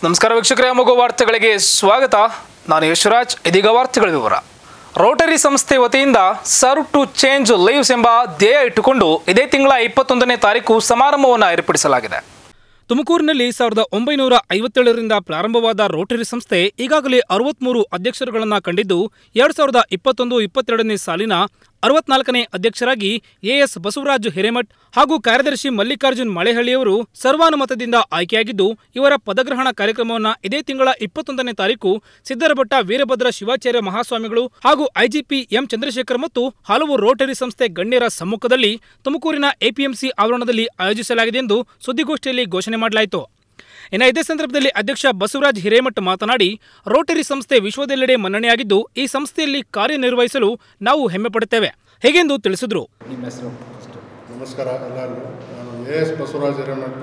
ನಮಸ್ಕಾರ ವೀಕ್ಷಕರೇ ಮಗು ವಾರ್ತೆಗಳಿಗೆ ಸ್ವಾಗತ ನಾನು ಯಶರಾಜ್ ಇದೀಗ ವಾರ್ತೆಗಳ ವಿವರ ರೋಟರಿ ಸಂಸ್ಥೆ ವತಿಯಿಂದ ಸರ್ವ್ ಟು ಚೇಂಜ್ ಲೈವ್ಸ್ ಎಂಬ ಧ್ಯೇಯ ಇಟ್ಟುಕೊಂಡು ಇದೇ ತಿಂಗಳ ಇಪ್ಪತ್ತೊಂದನೇ ತಾರೀಕು ಸಮಾರಂಭವನ್ನು ಏರ್ಪಡಿಸಲಾಗಿದೆ ತುಮಕೂರಿನಲ್ಲಿ ಸಾವಿರದ ಒಂಬೈನೂರ ಐವತ್ತೇಳರಿಂದ ಪ್ರಾರಂಭವಾದ ರೋಟರಿ ಸಂಸ್ಥೆ ಈಗಾಗಲೇ ಅರವತ್ಮೂರು ಅಧ್ಯಕ್ಷರುಗಳನ್ನು ಕಂಡಿದ್ದು ಎರಡು ಸಾವಿರದ ಇಪ್ಪತ್ತೊಂದು ಇಪ್ಪತ್ತೆರಡನೇ ಸಾಲಿನ ಅರವತ್ನಾಲ್ಕನೇ ಅಧ್ಯಕ್ಷರಾಗಿ ಎಎಸ್ ಬಸವರಾಜ್ ಹಿರೇಮಠ್ ಹಾಗೂ ಕಾರ್ಯದರ್ಶಿ ಮಲ್ಲಿಕಾರ್ಜುನ್ ಮಳೆಹಳ್ಳಿಯವರು ಸರ್ವಾನುಮತದಿಂದ ಆಯ್ಕೆಯಾಗಿದ್ದು ಇವರ ಪದಗ್ರಹಣ ಕಾರ್ಯಕ್ರಮವನ್ನು ಇದೇ ತಿಂಗಳ ಇಪ್ಪತ್ತೊಂದನೇ ತಾರೀಕು ಸಿದ್ದರಬಟ್ಟ ವೀರಭದ್ರ ಶಿವಾಚಾರ್ಯ ಮಹಾಸ್ವಾಮಿಗಳು ಹಾಗೂ ಐಜಿಪಿ ಎಂ ಚಂದ್ರಶೇಖರ್ ಮತ್ತು ಹಲವು ರೋಟರಿ ಸಂಸ್ಥೆ ಗಣ್ಯರ ಸಮ್ಮುಖದಲ್ಲಿ ತುಮಕೂರಿನ ಎಪಿಎಂಸಿ ಆವರಣದಲ್ಲಿ ಆಯೋಜಿಸಲಾಗಿದೆ ಎಂದು ಸುದ್ದಿಗೋಷ್ಠಿಯಲ್ಲಿ ಘೋಷಣೆ ಮಾಡಲಾಯಿತು ಇನ್ನು ಇದೇ ಸಂದರ್ಭದಲ್ಲಿ ಅಧ್ಯಕ್ಷ ಬಸವರಾಜ್ ಹಿರೇಮಠ್ ಮಾತನಾಡಿ ರೋಟರಿ ಸಂಸ್ಥೆ ವಿಶ್ವದೆಲ್ಲೆಡೆ ಮನ್ನಣೆಯಾಗಿದ್ದು ಈ ಸಂಸ್ಥೆಯಲ್ಲಿ ಕಾರ್ಯನಿರ್ವಹಿಸಲು ನಾವು ಹೆಮ್ಮೆ ಪಡುತ್ತೇವೆ ಹೇಗೆಂದು ತಿಳಿಸಿದರು ನಿಮ್ಮ ಹೆಸರು ನಮಸ್ಕಾರ ಎಲ್ಲರಿಗೂ ನಾನು A S Basavaraja Hiremath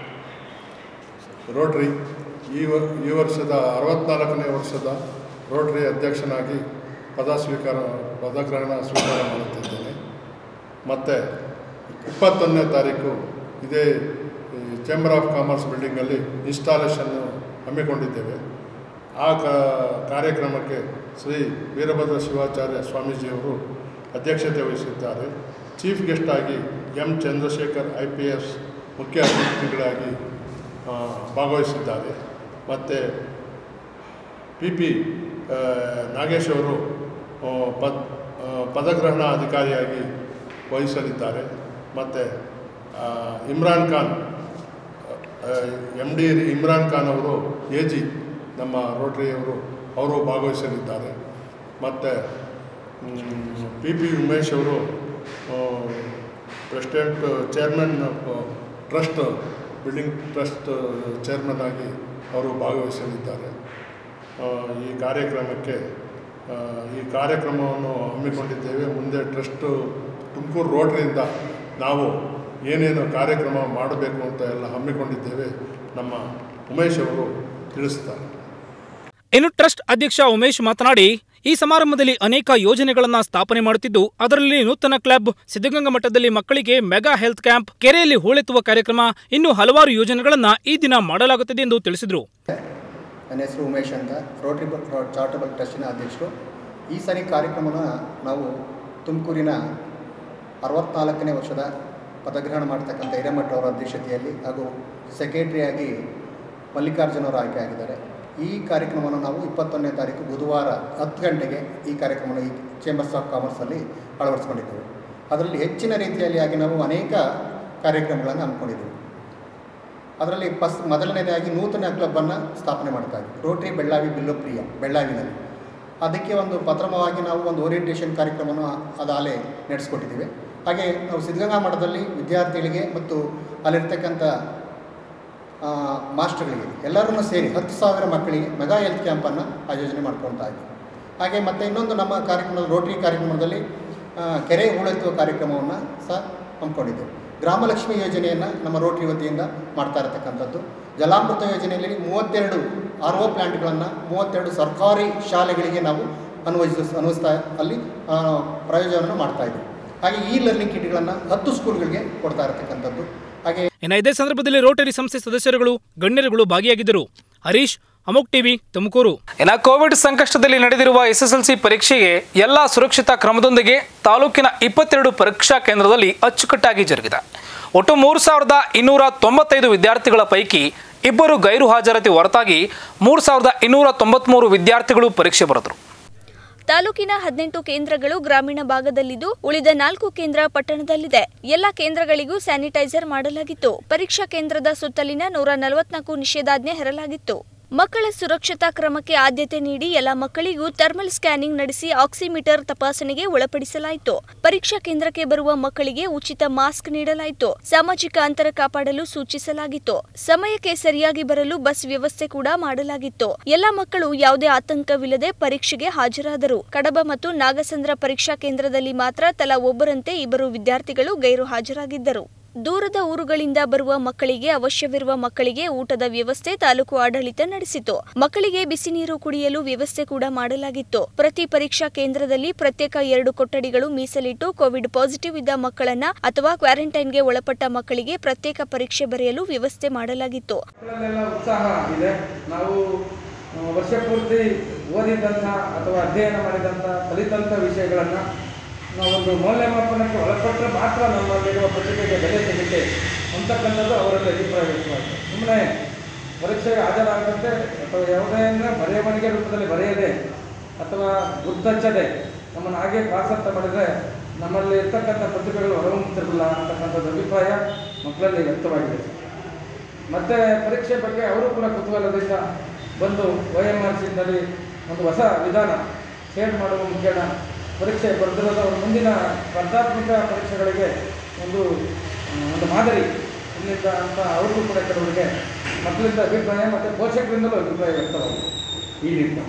Rotary ಈ ವ ಈ ವರ್ಷದ ಅರವತ್ನಾಲ್ಕನೇ ವರ್ಷದ ರೋಟ್ರಿ ಅಧ್ಯಕ್ಷನಾಗಿ ಪದ ಸ್ವೀಕಾರ ಪದಗ್ರಹಣ ಸ್ವೀಕಾರ ಮಾಡುತ್ತಿದ್ದೇನೆ ಮತ್ತು ಇಪ್ಪತ್ತೊಂದನೇ ತಾರೀಕು ಇದೇ ಈ ಚೇಂಬರ್ ಆಫ್ ಕಾಮರ್ಸ್ ಬಿಲ್ಡಿಂಗಲ್ಲಿ ಇನ್ಸ್ಟಾಲೇಷನ್ನು ಹಮ್ಮಿಕೊಂಡಿದ್ದೇವೆ ಆ ಕ ಕಾರ್ಯಕ್ರಮಕ್ಕೆ ಶ್ರೀ ವೀರಭದ್ರ ಶಿವಾಚಾರ್ಯ ಸ್ವಾಮೀಜಿಯವರು ಅಧ್ಯಕ್ಷತೆ ವಹಿಸಿದ್ದಾರೆ ಚೀಫ್ ಗೆಸ್ಟ್ ಆಗಿ M Chandrashekar I P S ಮುಖ್ಯ ಅತಿಥಿಗಳಾಗಿ ಆ, ಭಾಗವಹಿಸಿದ್ದಾರೆ ಮತ್ತು ಪಿ ಪಿ ನಾಗೇಶ್ ಅವರು ಆ, ಪದ್ ಆ, ಪದಗ್ರಹಣ ಅಧಿಕಾರಿಯಾಗಿ ವಹಿಸಲಿದ್ದಾರೆ ಮತ್ತು ಇಮ್ರಾನ್ ಖಾನ್ ಎಮ್ ಡಿ ಇಮ್ರಾನ್ ಖಾನ್ ಅವರು ಎ ಜಿ ನಮ್ಮ ರೋಟ್ರಿಯವರು ಅವರು ಭಾಗವಹಿಸಲಿದ್ದಾರೆ ಮತ್ತು ಪಿ ಪಿ ಉಮೇಶ್ ಅವರು president chairman trust building trust chairman ಆಗಿ ಅವರು ಭಾಗವಹಿಸಲಿದ್ದಾರೆ ಆ, ಈ ಕಾರ್ಯಕ್ರಮಕ್ಕೆ ಆ, ಈ ಕಾರ್ಯಕ್ರಮವನ್ನು ಹಮ್ಮಿಕೊಂಡಿದ್ದೇವೆ ಮುಂದೆ ಟ್ರಸ್ಟು ತುಮಕೂರು ರೋಡ್ರಿಂದ ನಾವು ಏನೇನು ಕಾರ್ಯಕ್ರಮ ಮಾಡಬೇಕು ಅಂತ ಎಲ್ಲ ಹಮ್ಮಿಕೊಂಡಿದ್ದೇವೆ ನಮ್ಮ ಉಮೇಶ್ ಅವರು ತಿಳಿಸ್ತಾರೆ ಇನ್ನು ಟ್ರಸ್ಟ್ ಅಧ್ಯಕ್ಷ ಉಮೇಶ್ ಮಾತನಾಡಿ ಈ ಸಮಾರಂಭದಲ್ಲಿ ಅನೇಕ ಯೋಜನೆಗಳನ್ನು ಸ್ಥಾಪನೆ ಮಾಡುತ್ತಿದ್ದು ಅದರಲ್ಲಿ ನೂತನ ಕ್ಲಬ್ ಸಿದ್ಧಗಂಗಾ ಮಠದಲ್ಲಿ ಮಕ್ಕಳಿಗೆ ಮೆಗಾ ಹೆಲ್ತ್ ಕ್ಯಾಂಪ್ ಕೆರೆಯಲ್ಲಿ ಹೂಳೆತ್ತುವ ಕಾರ್ಯಕ್ರಮ ಇನ್ನೂ ಹಲವಾರು ಯೋಜನೆಗಳನ್ನು ಈ ದಿನ ಮಾಡಲಾಗುತ್ತದೆ ಎಂದು ತಿಳಿಸಿದರು ನನ್ನ ಹೆಸರು ಉಮೇಶ್ ಅಂತ ರೋಟರಿ ಚಾರಿಟಬಲ್ ಟ್ರಸ್ಟಿನ ಅಧ್ಯಕ್ಷರು ಈ ಸರಿ ಕಾರ್ಯಕ್ರಮನ ನಾವು ತುಮಕೂರಿನ ಅರವತ್ನಾಲ್ಕನೇ ವರ್ಷದ ಪದಗ್ರಹಣ ಮಾಡ್ತಕ್ಕಂಥ ಹಿರೇಮಠ ಅವರ ಅಧ್ಯಕ್ಷತೆಯಲ್ಲಿ ಹಾಗೂ ಸೆಕ್ರೆಟರಿಯಾಗಿ ಮಲ್ಲಿಕಾರ್ಜುನ ಅವರು ಆಯ್ಕೆಯಾಗಿದ್ದಾರೆ ಈ ಕಾರ್ಯಕ್ರಮವನ್ನು ನಾವು ಇಪ್ಪತ್ತೊಂದನೇ ತಾರೀಕು ಬುಧವಾರ ಹತ್ತು ಗಂಟೆಗೆ ಈ ಕಾರ್ಯಕ್ರಮವನ್ನು ಈ ಚೇಂಬರ್ಸ್ ಆಫ್ ಕಾಮರ್ಸಲ್ಲಿ ಅಳವಡಿಸ್ಕೊಂಡಿದ್ದೇವೆ ಅದರಲ್ಲಿ ಹೆಚ್ಚಿನ ರೀತಿಯಲ್ಲಿ ಆಗಿ ನಾವು ಅನೇಕ ಕಾರ್ಯಕ್ರಮಗಳನ್ನು ಹಮ್ಮಿಕೊಂಡಿದ್ದೇವೆ ಅದರಲ್ಲಿ ಫಸ್ಟ್ ಮೊದಲನೇದಾಗಿ ನೂತನ ಕ್ಲಬ್ಬನ್ನು ಸ್ಥಾಪನೆ ಮಾಡ್ತಾ ಇದ್ವಿ ರೋಟರಿ ಬೆಳ್ಳಾವಿ ಬಿಲ್ಲುಪ್ರಿಯ ಬೆಳ್ಳಾವಿನಲ್ಲಿ ಅದಕ್ಕೆ ಒಂದು ಪ್ರಥಮವಾಗಿ ನಾವು ಒಂದು ಓರಿಯೆಂಟೇಷನ್ ಕಾರ್ಯಕ್ರಮವನ್ನು ಅದಾಲೆ ನಡೆಸ್ಕೊಟ್ಟಿದ್ದೀವಿ ಹಾಗೆ ನಾವು ಸಿದ್ಧಗಂಗಾ ಮಠದಲ್ಲಿ ವಿದ್ಯಾರ್ಥಿಗಳಿಗೆ ಮತ್ತು ಅಲ್ಲಿರ್ತಕ್ಕಂಥ ಆ, ಮಾಸ್ಟರ್ಗಳಿಗೆ ಎಲ್ಲರನ್ನೂ ಸೇರಿ ಹತ್ತು ಸಾವಿರ ಮಕ್ಕಳಿಗೆ ಮೆಗಾ ಹೆಲ್ತ್ ಕ್ಯಾಂಪನ್ನು ಆಯೋಜನೆ ಮಾಡ್ಕೊಳ್ತಾ ಇದ್ವಿ ಹಾಗೆ ಮತ್ತು ಇನ್ನೊಂದು ನಮ್ಮ ಕಾರ್ಯಕ್ರಮದ ರೋಟರಿ ಕಾರ್ಯಕ್ರಮದಲ್ಲಿ ಆ, ಕೆರೆ ಹೂಳೆತ್ತುವ ಕಾರ್ಯಕ್ರಮವನ್ನು ಸಹ ಹಮ್ಮಿಕೊಂಡಿದ್ದೇವೆ ಗ್ರಾಮಲಕ್ಷ್ಮಿ ಯೋಜನೆಯನ್ನು ನಮ್ಮ ರೋಟರಿ ವತಿಯಿಂದ ಮಾಡ್ತಾ ಇರತಕ್ಕಂಥದ್ದು ಜಲಾಮೃತ ಯೋಜನೆಯಲ್ಲಿ ಮೂವತ್ತೆರಡು ಆರ್ ಒ ಪ್ಲ್ಯಾಂಟ್ಗಳನ್ನು ಮೂವತ್ತೆರಡು ಸರ್ಕಾರಿ ಶಾಲೆಗಳಿಗೆ ನಾವು ಅನ್ವಯಿಸ ಅನ್ವಯಿಸ್ತಾ ಅಲ್ಲಿ ಆ, ಪ್ರಯೋಜನವನ್ನು ಮಾಡ್ತಾ ಇದ್ದೀವಿ ಹಾಗೆ ಈ ಲರ್ನಿಂಗ್ ಕಿಟ್ಗಳನ್ನು ಹತ್ತು ಸ್ಕೂಲ್ಗಳಿಗೆ ಕೊಡ್ತಾ ಇರತಕ್ಕಂಥದ್ದು ಹಾಗೆ ಇನ್ನು ಇದೇ ಸಂದರ್ಭದಲ್ಲಿ ರೋಟರಿ ಸಂಸ್ಥೆ ಸದಸ್ಯರುಗಳು ಗಣ್ಯರುಗಳು ಭಾಗಿಯಾಗಿದ್ದರು ಹರೀಶ್ ಅಮೋಕ್ ಟಿವಿ ತುಮಕೂರು ಇನ್ನು ಕೋವಿಡ್ ಸಂಕಷ್ಟದಲ್ಲಿ ನಡೆದಿರುವ ಎಸ್ಎಸ್ಎಲ್ಸಿ ಪರೀಕ್ಷೆಗೆ ಎಲ್ಲ ಸುರಕ್ಷಿತ ಕ್ರಮದೊಂದಿಗೆ ತಾಲೂಕಿನ ಇಪ್ಪತ್ತೆರಡು ಪರೀಕ್ಷಾ ಕೇಂದ್ರದಲ್ಲಿ ಅಚ್ಚುಕಟ್ಟಾಗಿ ಜರುಗಿದೆ ಒಟ್ಟು ಮೂರು ಸಾವಿರದ ಇನ್ನೂರ ತೊಂಬತ್ತೈದು ವಿದ್ಯಾರ್ಥಿಗಳ ಪೈಕಿ ಇಬ್ಬರು ಗೈರು ಹಾಜರಾತಿ ಹೊರತಾಗಿ ಮೂರು ಸಾವಿರದ ಇನ್ನೂರ ತೊಂಬತ್ಮೂರು ವಿದ್ಯಾರ್ಥಿಗಳು ಪರೀಕ್ಷೆ ಬರೆದರು ತಾಲೂಕಿನ ಹದಿನೆಂಟು ಕೇಂದ್ರಗಳು ಗ್ರಾಮೀಣ ಭಾಗದಲ್ಲಿದ್ದು ಉಳಿದ ನಾಲ್ಕು ಕೇಂದ್ರ ಪಟ್ಟಣದಲ್ಲಿದೆ ಎಲ್ಲ ಕೇಂದ್ರಗಳಿಗೂ ಸ್ಯಾನಿಟೈಸರ್ ಮಾಡಲಾಗಿತ್ತು ಪರೀಕ್ಷಾ ಕೇಂದ್ರದ ಸುತ್ತಲಿನ ನೂರ ನಲವತ್ನಾಲ್ಕು ನಿಷೇಧಾಜ್ಞೆ ಹೇರಲಾಗಿತ್ತು ಮಕ್ಕಳ ಸುರಕ್ಷತಾ ಕ್ರಮಕ್ಕೆ ಆದ್ಯತೆ ನೀಡಿ ಎಲ್ಲ ಮಕ್ಕಳಿಗೂ ಥರ್ಮಲ್ ಸ್ಕ್ಯಾನಿಂಗ್ ನಡೆಸಿ ಆಕ್ಸಿಮೀಟರ್ ತಪಾಸಣೆಗೆ ಒಳಪಡಿಸಲಾಯಿತು ಪರೀಕ್ಷಾ ಕೇಂದ್ರಕ್ಕೆ ಬರುವ ಮಕ್ಕಳಿಗೆ ಉಚಿತ ಮಾಸ್ಕ್ ನೀಡಲಾಯಿತು ಸಾಮಾಜಿಕ ಅಂತರ ಕಾಪಾಡಲು ಸೂಚಿಸಲಾಗಿತ್ತು ಸಮಯಕ್ಕೆ ಸರಿಯಾಗಿ ಬರಲು ಬಸ್ ವ್ಯವಸ್ಥೆ ಕೂಡ ಮಾಡಲಾಗಿತ್ತು ಎಲ್ಲ ಮಕ್ಕಳು ಯಾವುದೇ ಆತಂಕವಿಲ್ಲದೆ ಪರೀಕ್ಷೆಗೆ ಹಾಜರಾದರು ಕಡಬ ಮತ್ತು ನಾಗಸಂದ್ರ ಪರೀಕ್ಷಾ ಕೇಂದ್ರದಲ್ಲಿ ಮಾತ್ರ ತಲಾ ಒಬ್ಬರಂತೆ ಇಬ್ಬರು ವಿದ್ಯಾರ್ಥಿಗಳು ಗೈರು ಹಾಜರಾಗಿದ್ದರು ದೂರದ ಊರುಗಳಿಂದ ಬರುವ ಮಕ್ಕಳಿಗೆ ಅವಶ್ಯವಿರುವ ಮಕ್ಕಳಿಗೆ ಊಟದ ವ್ಯವಸ್ಥೆ ತಾಲೂಕು ಆಡಳಿತ ನಡೆಸಿತು ಮಕ್ಕಳಿಗೆ ಬಿಸಿ ನೀರು ಕುಡಿಯಲು ವ್ಯವಸ್ಥೆ ಕೂಡ ಮಾಡಲಾಗಿತ್ತು ಪ್ರತಿ ಪರೀಕ್ಷಾ ಕೇಂದ್ರದಲ್ಲಿ ಪ್ರತ್ಯೇಕ ಎರಡು ಕೊಠಡಿಗಳು ಮೀಸಲಿಟ್ಟು ಕೋವಿಡ್ ಪಾಸಿಟಿವ್ ಇದ್ದ ಮಕ್ಕಳನ್ನ ಅಥವಾ ಕ್ವಾರಂಟೈನ್ಗೆ ಒಳಪಟ್ಟ ಮಕ್ಕಳಿಗೆ ಪ್ರತ್ಯೇಕ ಪರೀಕ್ಷೆ ಬರೆಯಲು ವ್ಯವಸ್ಥೆ ಮಾಡಲಾಗಿತ್ತು ಮಕ್ಕಳಲ್ಲೆಲ್ಲ ಉತ್ಸಾಹ ಇದೆ ನಾವು ಆ, ವರ್ಷ ಪೂರ್ತಿ ಓದಿದಂಥ ಅಥವಾ ಅಧ್ಯಯನ ಮಾಡಿದಂಥ ಕಲಿತಂಥ ವಿಷಯಗಳನ್ನು ನಾವೊಂದು ಮೌಲ್ಯಮಾಪನಕ್ಕೆ ಒಳಪಟ್ಟರೆ ಮಾತ್ರ ನಮ್ಮಲ್ಲಿರುವ ಪ್ರತಿಭೆಗೆ ಬೆಲೆ ಸಿಗುತ್ತೆ ಅಂತಕ್ಕಂಥದ್ದು ಅವರಲ್ಲಿ ಅಭಿಪ್ರಾಯ ವ್ಯಕ್ತವಾಗಿದೆ ಸುಮ್ಮನೆ ಪರೀಕ್ಷೆಗೆ ಹಾಜರಾಗದಂತೆ ಅಥವಾ ಯಾವುದೇ ಅಂದರೆ ಬರೆವಣಿಗೆ ರೂಪದಲ್ಲಿ ಬರೆಯದೆ ಅಥವಾ ಗುರ್ತಚ್ಚದೆ ನಮ್ಮನ್ನು ಹಾಗೆ ಪಾಸ್ ಅಂತ ಮಾಡಿದರೆ ನಮ್ಮಲ್ಲಿ ಇರ್ತಕ್ಕಂಥ ಪ್ರತಿಭೆಗಳು ಹೊರಹೊಮ್ಮುತ್ತಿರಲಿಲ್ಲ ಅಂತಕ್ಕಂಥದ್ದು ಅಭಿಪ್ರಾಯ ಮಕ್ಕಳಲ್ಲಿ ವ್ಯಕ್ತವಾಗಿದೆ ಮತ್ತು ಪರೀಕ್ಷೆ ಬಗ್ಗೆ ಅವರು ಕೂಡ ಕುತೂಹಲದಿಂದ ಬಂದು ಒ ಎಮ್ ಆರ್ ಸಿನಲ್ಲಿ ಒಂದು ಹೊಸ ವಿಧಾನ ಶೇರ್ ಮಾಡುವ ಮುಖೇನ ಪರೀಕ್ಷೆ ಬರೆದಿರೋದು ಅವ್ರ ಮುಂದಿನ ಸ್ಪರ್ಧಾತ್ಮಕ ಪರೀಕ್ಷೆಗಳಿಗೆ ಒಂದು ಆ, ಒಂದು ಮಾದರಿ ಇಲ್ಲಿಂದ ಅಂತ ಅವ್ರಿಗೂ ಕೂಡ ಕೆಲವರಿಗೆ ಮಕ್ಕಳಿಂದ ಅಭಿಪ್ರಾಯ ಮತ್ತು ಪೋಷಕರಿಂದಲೂ ಅಭಿಪ್ರಾಯ ವ್ಯಕ್ತವಾಗಿದೆ ಈ ನಿಟ್ಟಿನಲ್ಲಿ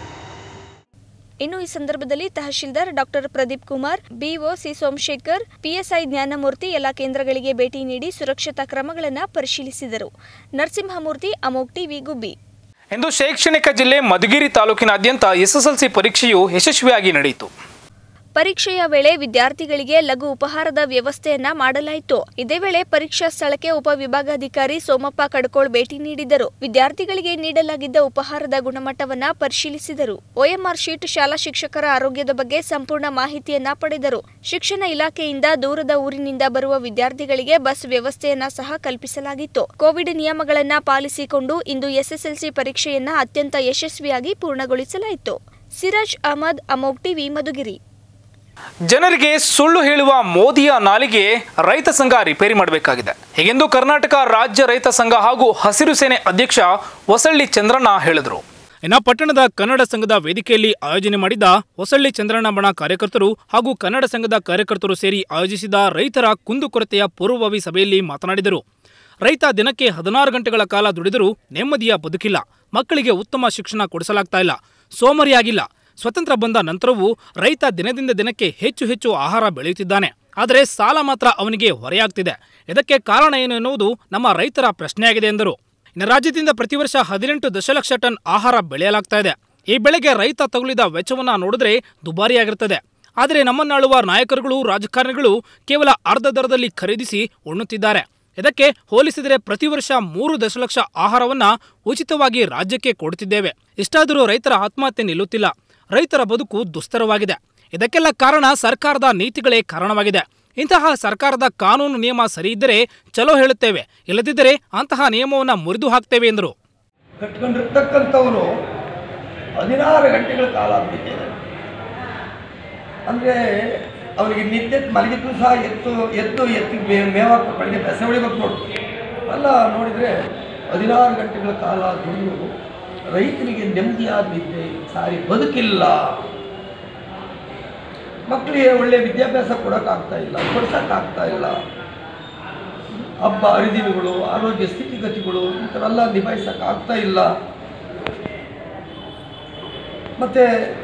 ಇನ್ನು ಈ ಸಂದರ್ಭದಲ್ಲಿ tahsildar doctor Pradeep Kumar BO C Somashekar PSI Jnanamurthy ಎಲ್ಲ ಕೇಂದ್ರಗಳಿಗೆ ಭೇಟಿ ನೀಡಿ ಸುರಕ್ಷತಾ ಕ್ರಮಗಳನ್ನು ಪರಿಶೀಲಿಸಿದರು ನರಸಿಂಹಮೂರ್ತಿ ಅಮೋಕ್ ಟಿವಿ ಗುಬ್ಬಿ ಇಂದು ಶೈಕ್ಷಣಿಕ ಜಿಲ್ಲೆ ಮಧುಗಿರಿ ತಾಲೂಕಿನಾದ್ಯಂತ ಎಸ್ಎಸ್ಎಲ್ಸಿ ಪರೀಕ್ಷೆಯು ಯಶಸ್ವಿಯಾಗಿ ನಡೆಯಿತು ಪರೀಕ್ಷೆಯ ವೇಳೆ ವಿದ್ಯಾರ್ಥಿಗಳಿಗೆ ಲಘು ಉಪಹಾರದ ವ್ಯವಸ್ಥೆಯನ್ನ ಮಾಡಲಾಯಿತು ಇದೇ ವೇಳೆ ಪರೀಕ್ಷಾ ಸ್ಥಳಕ್ಕೆ ಉಪವಿಭಾಗಾಧಿಕಾರಿ ಸೋಮಪ್ಪ ಕಡ್ಕೋಳ್ ಭೇಟಿ ನೀಡಿದರು ವಿದ್ಯಾರ್ಥಿಗಳಿಗೆ ನೀಡಲಾಗಿದ್ದ ಉಪಹಾರದ ಗುಣಮಟ್ಟವನ್ನ ಪರಿಶೀಲಿಸಿದರು ಒಎಂಆರ್ ಶೀಟ್ ಶಾಲಾ ಶಿಕ್ಷಕರ ಆರೋಗ್ಯದ ಬಗ್ಗೆ ಸಂಪೂರ್ಣ ಮಾಹಿತಿಯನ್ನ ಪಡೆದರು ಶಿಕ್ಷಣ ಇಲಾಖೆಯಿಂದ ದೂರದ ಊರಿನಿಂದ ಬರುವ ವಿದ್ಯಾರ್ಥಿಗಳಿಗೆ ಬಸ್ ವ್ಯವಸ್ಥೆಯನ್ನ ಸಹ ಕಲ್ಪಿಸಲಾಗಿತ್ತು ಕೋವಿಡ್ ನಿಯಮಗಳನ್ನ ಪಾಲಿಸಿಕೊಂಡು ಇಂದು ಎಸ್ಎಸ್ಎಲ್ಸಿ ಪರೀಕ್ಷೆಯನ್ನ ಅತ್ಯಂತ ಯಶಸ್ವಿಯಾಗಿ ಪೂರ್ಣಗೊಳಿಸಲಾಯಿತು ಸಿರಾಜ್ ಅಹಮದ್ ಅಮೋಗ್ ಟಿವಿ ಮಧುಗಿರಿ ಜನರಿಗೆ ಸುಳ್ಳು ಹೇಳುವ ಮೋದಿಯ ನಾಲಿಗೆ ರೈತ ಸಂಘ ರಿಪೇರಿ ಮಾಡಬೇಕಾಗಿದೆ ಹೀಗೆಂದು ಕರ್ನಾಟಕ ರಾಜ್ಯ ರೈತ ಸಂಘ ಹಾಗೂ ಹಸಿರು ಸೇನೆ ಅಧ್ಯಕ್ಷ ಹೊಸಳ್ಳಿ ಚಂದ್ರಣ್ಣ ಹೇಳಿದರು ಇನ್ನು ಪಟ್ಟಣದ ಕನ್ನಡ ಸಂಘದ ವೇದಿಕೆಯಲ್ಲಿ ಆಯೋಜನೆ ಮಾಡಿದ ಹೊಸಳ್ಳಿ ಚಂದ್ರಣ್ಣ ಬಣ ಕಾರ್ಯಕರ್ತರು ಹಾಗೂ ಕನ್ನಡ ಸಂಘದ ಕಾರ್ಯಕರ್ತರು ಸೇರಿ ಆಯೋಜಿಸಿದ ರೈತರ ಕುಂದುಕೊರತೆಯ ಪೂರ್ವಭಾವಿ ಸಭೆಯಲ್ಲಿ ಮಾತನಾಡಿದರು ರೈತ ದಿನಕ್ಕೆ ಹದಿನಾರು ಗಂಟೆಗಳ ಕಾಲ ದುಡಿದರೂ ನೆಮ್ಮದಿಯ ಬದುಕಿಲ್ಲ ಮಕ್ಕಳಿಗೆ ಉತ್ತಮ ಶಿಕ್ಷಣ ಕೊಡಿಸಲಾಗ್ತಾ ಇಲ್ಲ ಸೋಮರಿಯಾಗಿಲ್ಲ ಸ್ವತಂತ್ರ ಬಂದ ನಂತರವೂ ರೈತ ದಿನದಿಂದ ದಿನಕ್ಕೆ ಹೆಚ್ಚು ಹೆಚ್ಚು ಆಹಾರ ಬೆಳೆಯುತ್ತಿದ್ದಾನೆ ಆದರೆ ಸಾಲ ಮಾತ್ರ ಅವನಿಗೆ ಹೊರೆಯಾಗ್ತಿದೆ ಇದಕ್ಕೆ ಕಾರಣ ಏನು ಎನ್ನುವುದು ನಮ್ಮ ರೈತರ ಪ್ರಶ್ನೆಯಾಗಿದೆ ಎಂದರು ಇನ್ನು ರಾಜ್ಯದಿಂದ ಪ್ರತಿ ವರ್ಷ ಹದಿನೆಂಟು ದಶಲಕ್ಷ ಟನ್ ಆಹಾರ ಬೆಳೆಯಲಾಗ್ತಾ ಇದೆ ಈ ಬೆಳೆಗೆ ರೈತ ತಗುಲಿದ ವೆಚ್ಚವನ್ನ ನೋಡಿದ್ರೆ ದುಬಾರಿಯಾಗಿರ್ತದೆ ಆದರೆ ನಮ್ಮನ್ನಾಳುವ ನಾಯಕರುಗಳು ರಾಜಕಾರಣಿಗಳು ಕೇವಲ ಅರ್ಧ ದರದಲ್ಲಿ ಖರೀದಿಸಿ ಉಣ್ಣುತ್ತಿದ್ದಾರೆ ಇದಕ್ಕೆ ಹೋಲಿಸಿದರೆ ಪ್ರತಿ ವರ್ಷ ಮೂರು ದಶಲಕ್ಷ ಆಹಾರವನ್ನ ಉಚಿತವಾಗಿ ರಾಜ್ಯಕ್ಕೆ ಕೊಡುತ್ತಿದ್ದೇವೆ ಇಷ್ಟಾದರೂ ರೈತರ ಆತ್ಮಹತ್ಯೆ ನಿಲ್ಲುತ್ತಿಲ್ಲ ರೈತರ ಬದುಕು ದುಸ್ತರವಾಗಿದೆ ಇದಕ್ಕೆಲ್ಲ ಕಾರಣ ಸರ್ಕಾರದ ನೀತಿಗಳೇ ಕಾರಣವಾಗಿದೆ ಇಂತಹ ಸರ್ಕಾರದ ಕಾನೂನು ನಿಯಮ ಸರಿಯಿದ್ದರೆ ಚಲೋ ಹೇಳುತ್ತೇವೆ ಇಲ್ಲದಿದ್ದರೆ ಅಂತಹ ನಿಯಮವನ್ನು ಮುರಿದು ಹಾಕ್ತೇವೆ ಎಂದರು ಕಟ್ಕೊಂಡಿರ್ತಕ್ಕಂಥವನು ಹದಿನಾರು ಗಂಟೆಗಳ ಕಾಲ ಬಿಟ್ಟಿದ್ದಾನೆ ಅಂದರೆ ಅವನಿಗೆ ನಿದ್ದೆ ಮಲಗಿದ್ದು ಸಹ ಎತ್ತು ಎದ್ದು ಎತ್ತಿ ಮೇ ಮೇವಾಕ ಬೆಳಗ್ಗೆ ಬೆಸೆ ಹೊಡಿಬೇಕು ನೋಡು ಅಲ್ಲ ನೋಡಿದರೆ ಹದಿನಾರು ಗಂಟೆಗಳ ಕಾಲ ದುಡಿದು ರೈತನಿಗೆ ನೆಮ್ಮದಿಯಾದ ನಿದ್ದೆ ಸಾರಿ ಬದುಕಿಲ್ಲ ಮಕ್ಕಳಿಗೆ ಒಳ್ಳೆಯ ವಿದ್ಯಾಭ್ಯಾಸ ಕೊಡೋಕ್ಕಾಗ್ತಾ ಇಲ್ಲ ಕೊಡ್ಸೋಕ್ಕಾಗ್ತಾ ಇಲ್ಲ ಹಬ್ಬ ಹರಿದಿನಗಳು ಆರೋಗ್ಯ ಸ್ಥಿತಿಗತಿಗಳು ಇಂಥವೆಲ್ಲ ನಿಭಾಯಿಸೋಕ್ಕಾಗ್ತಾ ಇಲ್ಲ ಮತ್ತು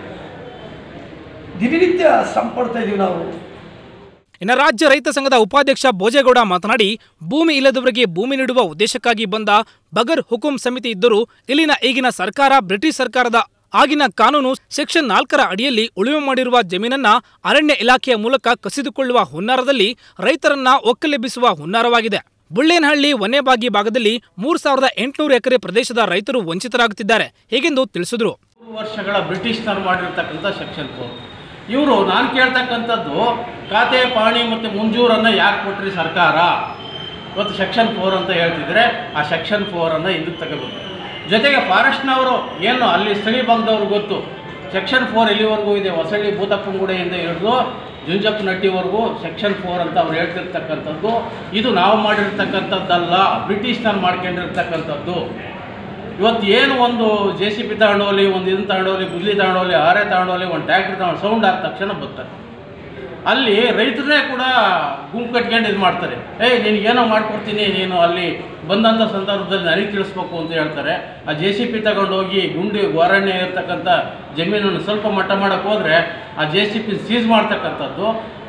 ದಿನನಿತ್ಯ ಶ್ರಮ ಪಡ್ತಾ ಇದೀವಿ ನಾವು ಇನ್ನು ರಾಜ್ಯ ರೈತ ಸಂಘದ ಉಪಾಧ್ಯಕ್ಷ ಭೋಜೇಗೌಡ ಮಾತನಾಡಿ ಭೂಮಿ ಇಲ್ಲದವರಿಗೆ ಭೂಮಿ ನೀಡುವ ಉದ್ದೇಶಕ್ಕಾಗಿ ಬಂದ ಬಗರ್ ಹುಕುಂ ಸಮಿತಿ ಇದ್ದರೂ ಇಲ್ಲಿನ ಈಗಿನ ಸರ್ಕಾರ ಬ್ರಿಟಿಷ್ ಸರ್ಕಾರದ ಆಗಿನ ಕಾನೂನು ಸೆಕ್ಷನ್ ನಾಲ್ಕರ ಅಡಿಯಲ್ಲಿ ಉಳುಮೆ ಮಾಡಿರುವ ಜಮೀನನ್ನ ಅರಣ್ಯ ಇಲಾಖೆಯ ಮೂಲಕ ಕಸಿದುಕೊಳ್ಳುವ ಹುನ್ನಾರದಲ್ಲಿ ರೈತರನ್ನ ಒಕ್ಕಲೆಬ್ಬಿಸುವ ಹುನ್ನಾರವಾಗಿದೆ ಬುಳ್ಳೇನಹಳ್ಳಿ ವನ್ಯಬಾಗಿ ಭಾಗದಲ್ಲಿ ಮೂರು ಸಾವಿರದ ಎಂಟುನೂರು ಎಕರೆ ಪ್ರದೇಶದ ರೈತರು ವಂಚಿತರಾಗುತ್ತಿದ್ದಾರೆ ಹೀಗೆಂದು ತಿಳಿಸಿದರು ಮೂರು ವರ್ಷಗಳ ಬ್ರಿಟಿಷ್ನರು ಮಾಡಿರ್ತಕ್ಕಂಥ ಸೆಕ್ಷನ್ ಫೋರ್ ಇವರು ನಾನು ಕೇಳ್ತಕ್ಕಂಥದ್ದು ಖಾತೆ ಪಾಣಿ ಮತ್ತು ಮುಂಜೂರನ್ನು ಯಾಕೆ ಕೊಟ್ರಿ ಸರ್ಕಾರ ಇವತ್ತು ಸೆಕ್ಷನ್ ಫೋರ್ ಅಂತ ಹೇಳ್ತಿದ್ರೆ ಆ ಸೆಕ್ಷನ್ ಫೋರನ್ನು ಹಿಂದಕ್ಕೆ ತಗೋಬೇಕು ಜೊತೆಗೆ ಫಾರೆಸ್ಟ್ನವರು ಏನು ಅಲ್ಲಿ ಸ್ಥಳೀಯ ಭಾಗದವ್ರು ಗೊತ್ತು ಸೆಕ್ಷನ್ ಫೋರ್ ಎಲ್ಲಿವರೆಗೂ ಇದೆ ಹೊಸಳ್ಳಿ ಭೂತಪ್ಪಂಗುಡೆಯಿಂದ ಹಿಡಿದು ಜುಂಜಪ್ಪನಟ್ಟಿವರೆಗೂ ಸೆಕ್ಷನ್ ಫೋರ್ ಅಂತ ಅವ್ರು ಹೇಳ್ತಿರ್ತಕ್ಕಂಥದ್ದು ಇದು ನಾವು ಮಾಡಿರ್ತಕ್ಕಂಥದ್ದಲ್ಲ ಬ್ರಿಟಿಷ್ನವ್ರು ಮಾಡ್ಕೊಂಡಿರ್ತಕ್ಕಂಥದ್ದು ಇವತ್ತು ಏನು ಒಂದು ಜೆ ಸಿ ಪಿ ತಗೊಂಡೋಗ್ಲಿ ಒಂದು ಇದನ್ನ ತಗೊಂಡೋಗ್ಲಿ ಗುದ್ಲಿ ತಗೊಂಡೋಗ್ಲಿ ಆರೆ ತಗೊಂಡೋಗ್ಲಿ ಒಂದು ಟ್ಯಾಕ್ಟ್ರಿ ತಗೊಂಡು ಸೌಂಡ್ ಆದ ತಕ್ಷಣ ಬರ್ತಾರೆ ಅಲ್ಲಿ ರೈತರನ್ನೇ ಕೂಡ ಗುಂಪು ಕಟ್ಕೊಂಡು ಇದು ಮಾಡ್ತಾರೆ ಏಯ್ ನಿನಗೇನೋ ಮಾಡ್ಕೊಡ್ತೀನಿ ನೀನು ಅಲ್ಲಿ ಬಂದಂಥ ಸಂದರ್ಭದಲ್ಲಿ ನನಗೆ ತಿಳಿಸ್ಬೇಕು ಅಂತ ಹೇಳ್ತಾರೆ ಆ ಜೆ ಸಿ ಪಿ ತಗೊಂಡೋಗಿ ಗುಂಡಿ ಅರಣ್ಯ ಇರ್ತಕ್ಕಂಥ ಜಮೀನನ್ನು ಸ್ವಲ್ಪ ಮಟ್ಟ ಮಾಡೋಕ್ಕೆ ಹೋದರೆ ಆ ಜೆ ಸಿ ಪಿ ಸೀಸ್ ಮಾಡ್ತಕ್ಕಂಥದ್ದು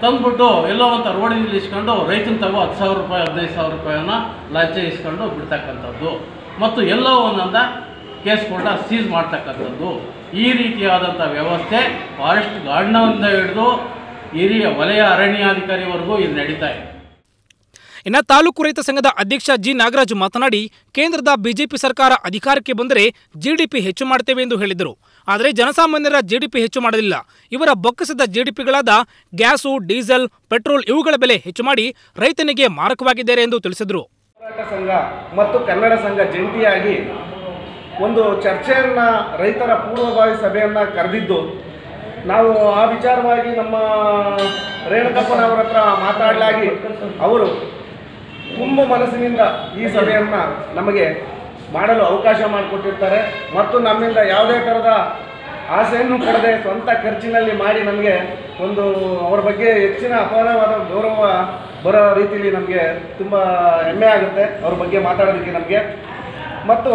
ತಂದ್ಬಿಟ್ಟು ಎಲ್ಲೋ ಅಂತ ರೋಡಿನಲ್ಲಿ ಇಸ್ಕೊಂಡು ರೈತನ ತಗೋ ಹತ್ತು ಸಾವಿರ ರೂಪಾಯಿ ಹದಿನೈದು ಸಾವಿರ ರೂಪಾಯಿನ ಲಂಚ ಇಸ್ಕೊಂಡು ಬಿಡ್ತಕ್ಕಂಥದ್ದು ಮತ್ತು ಎಲ್ಲೋ ಒಂದೊಂದ ಕೇಸ್ ಕೂಡ ಸೀಸ್ ಮಾಡ್ತಕ್ಕಂಥದ್ದು ಈ ರೀತಿಯಾದಂಥ ವ್ಯವಸ್ಥೆ ಫಾರೆಸ್ಟ್ ಗಾರ್ಡ್ನಿಂದ ಹಿಡಿದು ಹಿರಿಯ ವಲಯ ಅರಣ್ಯಾಧಿಕಾರಿವರೆಗೂ ಇದು ನಡೀತಾ ಇದೆ ಇನ್ನು ತಾಲೂಕು ರೈತ ಸಂಘದ ಅಧ್ಯಕ್ಷ ಜಿ ನಾಗರಾಜು ಮಾತನಾಡಿ ಕೇಂದ್ರದ ಬಿಜೆಪಿ ಸರ್ಕಾರ ಅಧಿಕಾರಕ್ಕೆ ಬಂದರೆ ಜಿಡಿಪಿ ಹೆಚ್ಚು ಮಾಡ್ತೇವೆ ಎಂದು ಹೇಳಿದರು ಆದರೆ ಜನಸಾಮಾನ್ಯರ ಜಿಡಿಪಿ ಹೆಚ್ಚು ಮಾಡಲಿಲ್ಲ ಇವರ ಬೊಕ್ಕಸದ ಜಿಡಿಪಿಗಳಾದ ಗ್ಯಾಸು ಡೀಸೆಲ್ ಪೆಟ್ರೋಲ್ ಇವುಗಳ ಬೆಲೆ ಹೆಚ್ಚು ಮಾಡಿ ರೈತನಿಗೆ ಮಾರಕವಾಗಿದ್ದಾರೆ ಎಂದು ತಿಳಿಸಿದರು ಹೋರಾಟ ಸಂಘ ಮತ್ತು ಕನ್ನಡ ಸಂಘ ಜಂಟಿಯಾಗಿ ಒಂದು ಚರ್ಚೆಯನ್ನು ರೈತರ ಪೂರ್ವಭಾವಿ ಸಭೆಯನ್ನು ಕರೆದಿದ್ದು ನಾವು ಆ ವಿಚಾರವಾಗಿ ನಮ್ಮ ರೇಣುಕಪ್ಪನವರ ಹತ್ರ ಮಾತಾಡಲಾಗಿ ಅವರು ತುಂಬ ಮನಸ್ಸಿನಿಂದ ಈ ಸಭೆಯನ್ನು ನಮಗೆ ಮಾಡಲು ಅವಕಾಶ ಮಾಡಿಕೊಟ್ಟಿರ್ತಾರೆ ಮತ್ತು ನಮ್ಮಿಂದ ಯಾವುದೇ ಥರದ ಆಸೆಯನ್ನು ಪಡೆದೆ ಸ್ವಂತ ಖರ್ಚಿನಲ್ಲಿ ಮಾಡಿ ನಮಗೆ ಒಂದು ಅವರ ಬಗ್ಗೆ ಹೆಚ್ಚಿನ ಅಪಾರವಾದ ಗೌರವ ಬರೋ ರೀತಿಯಲ್ಲಿ ನಮಗೆ ತುಂಬ ಹೆಮ್ಮೆ ಆಗುತ್ತೆ ಅವ್ರ ಬಗ್ಗೆ ಮಾತಾಡೋದಕ್ಕೆ ನಮಗೆ ಮತ್ತು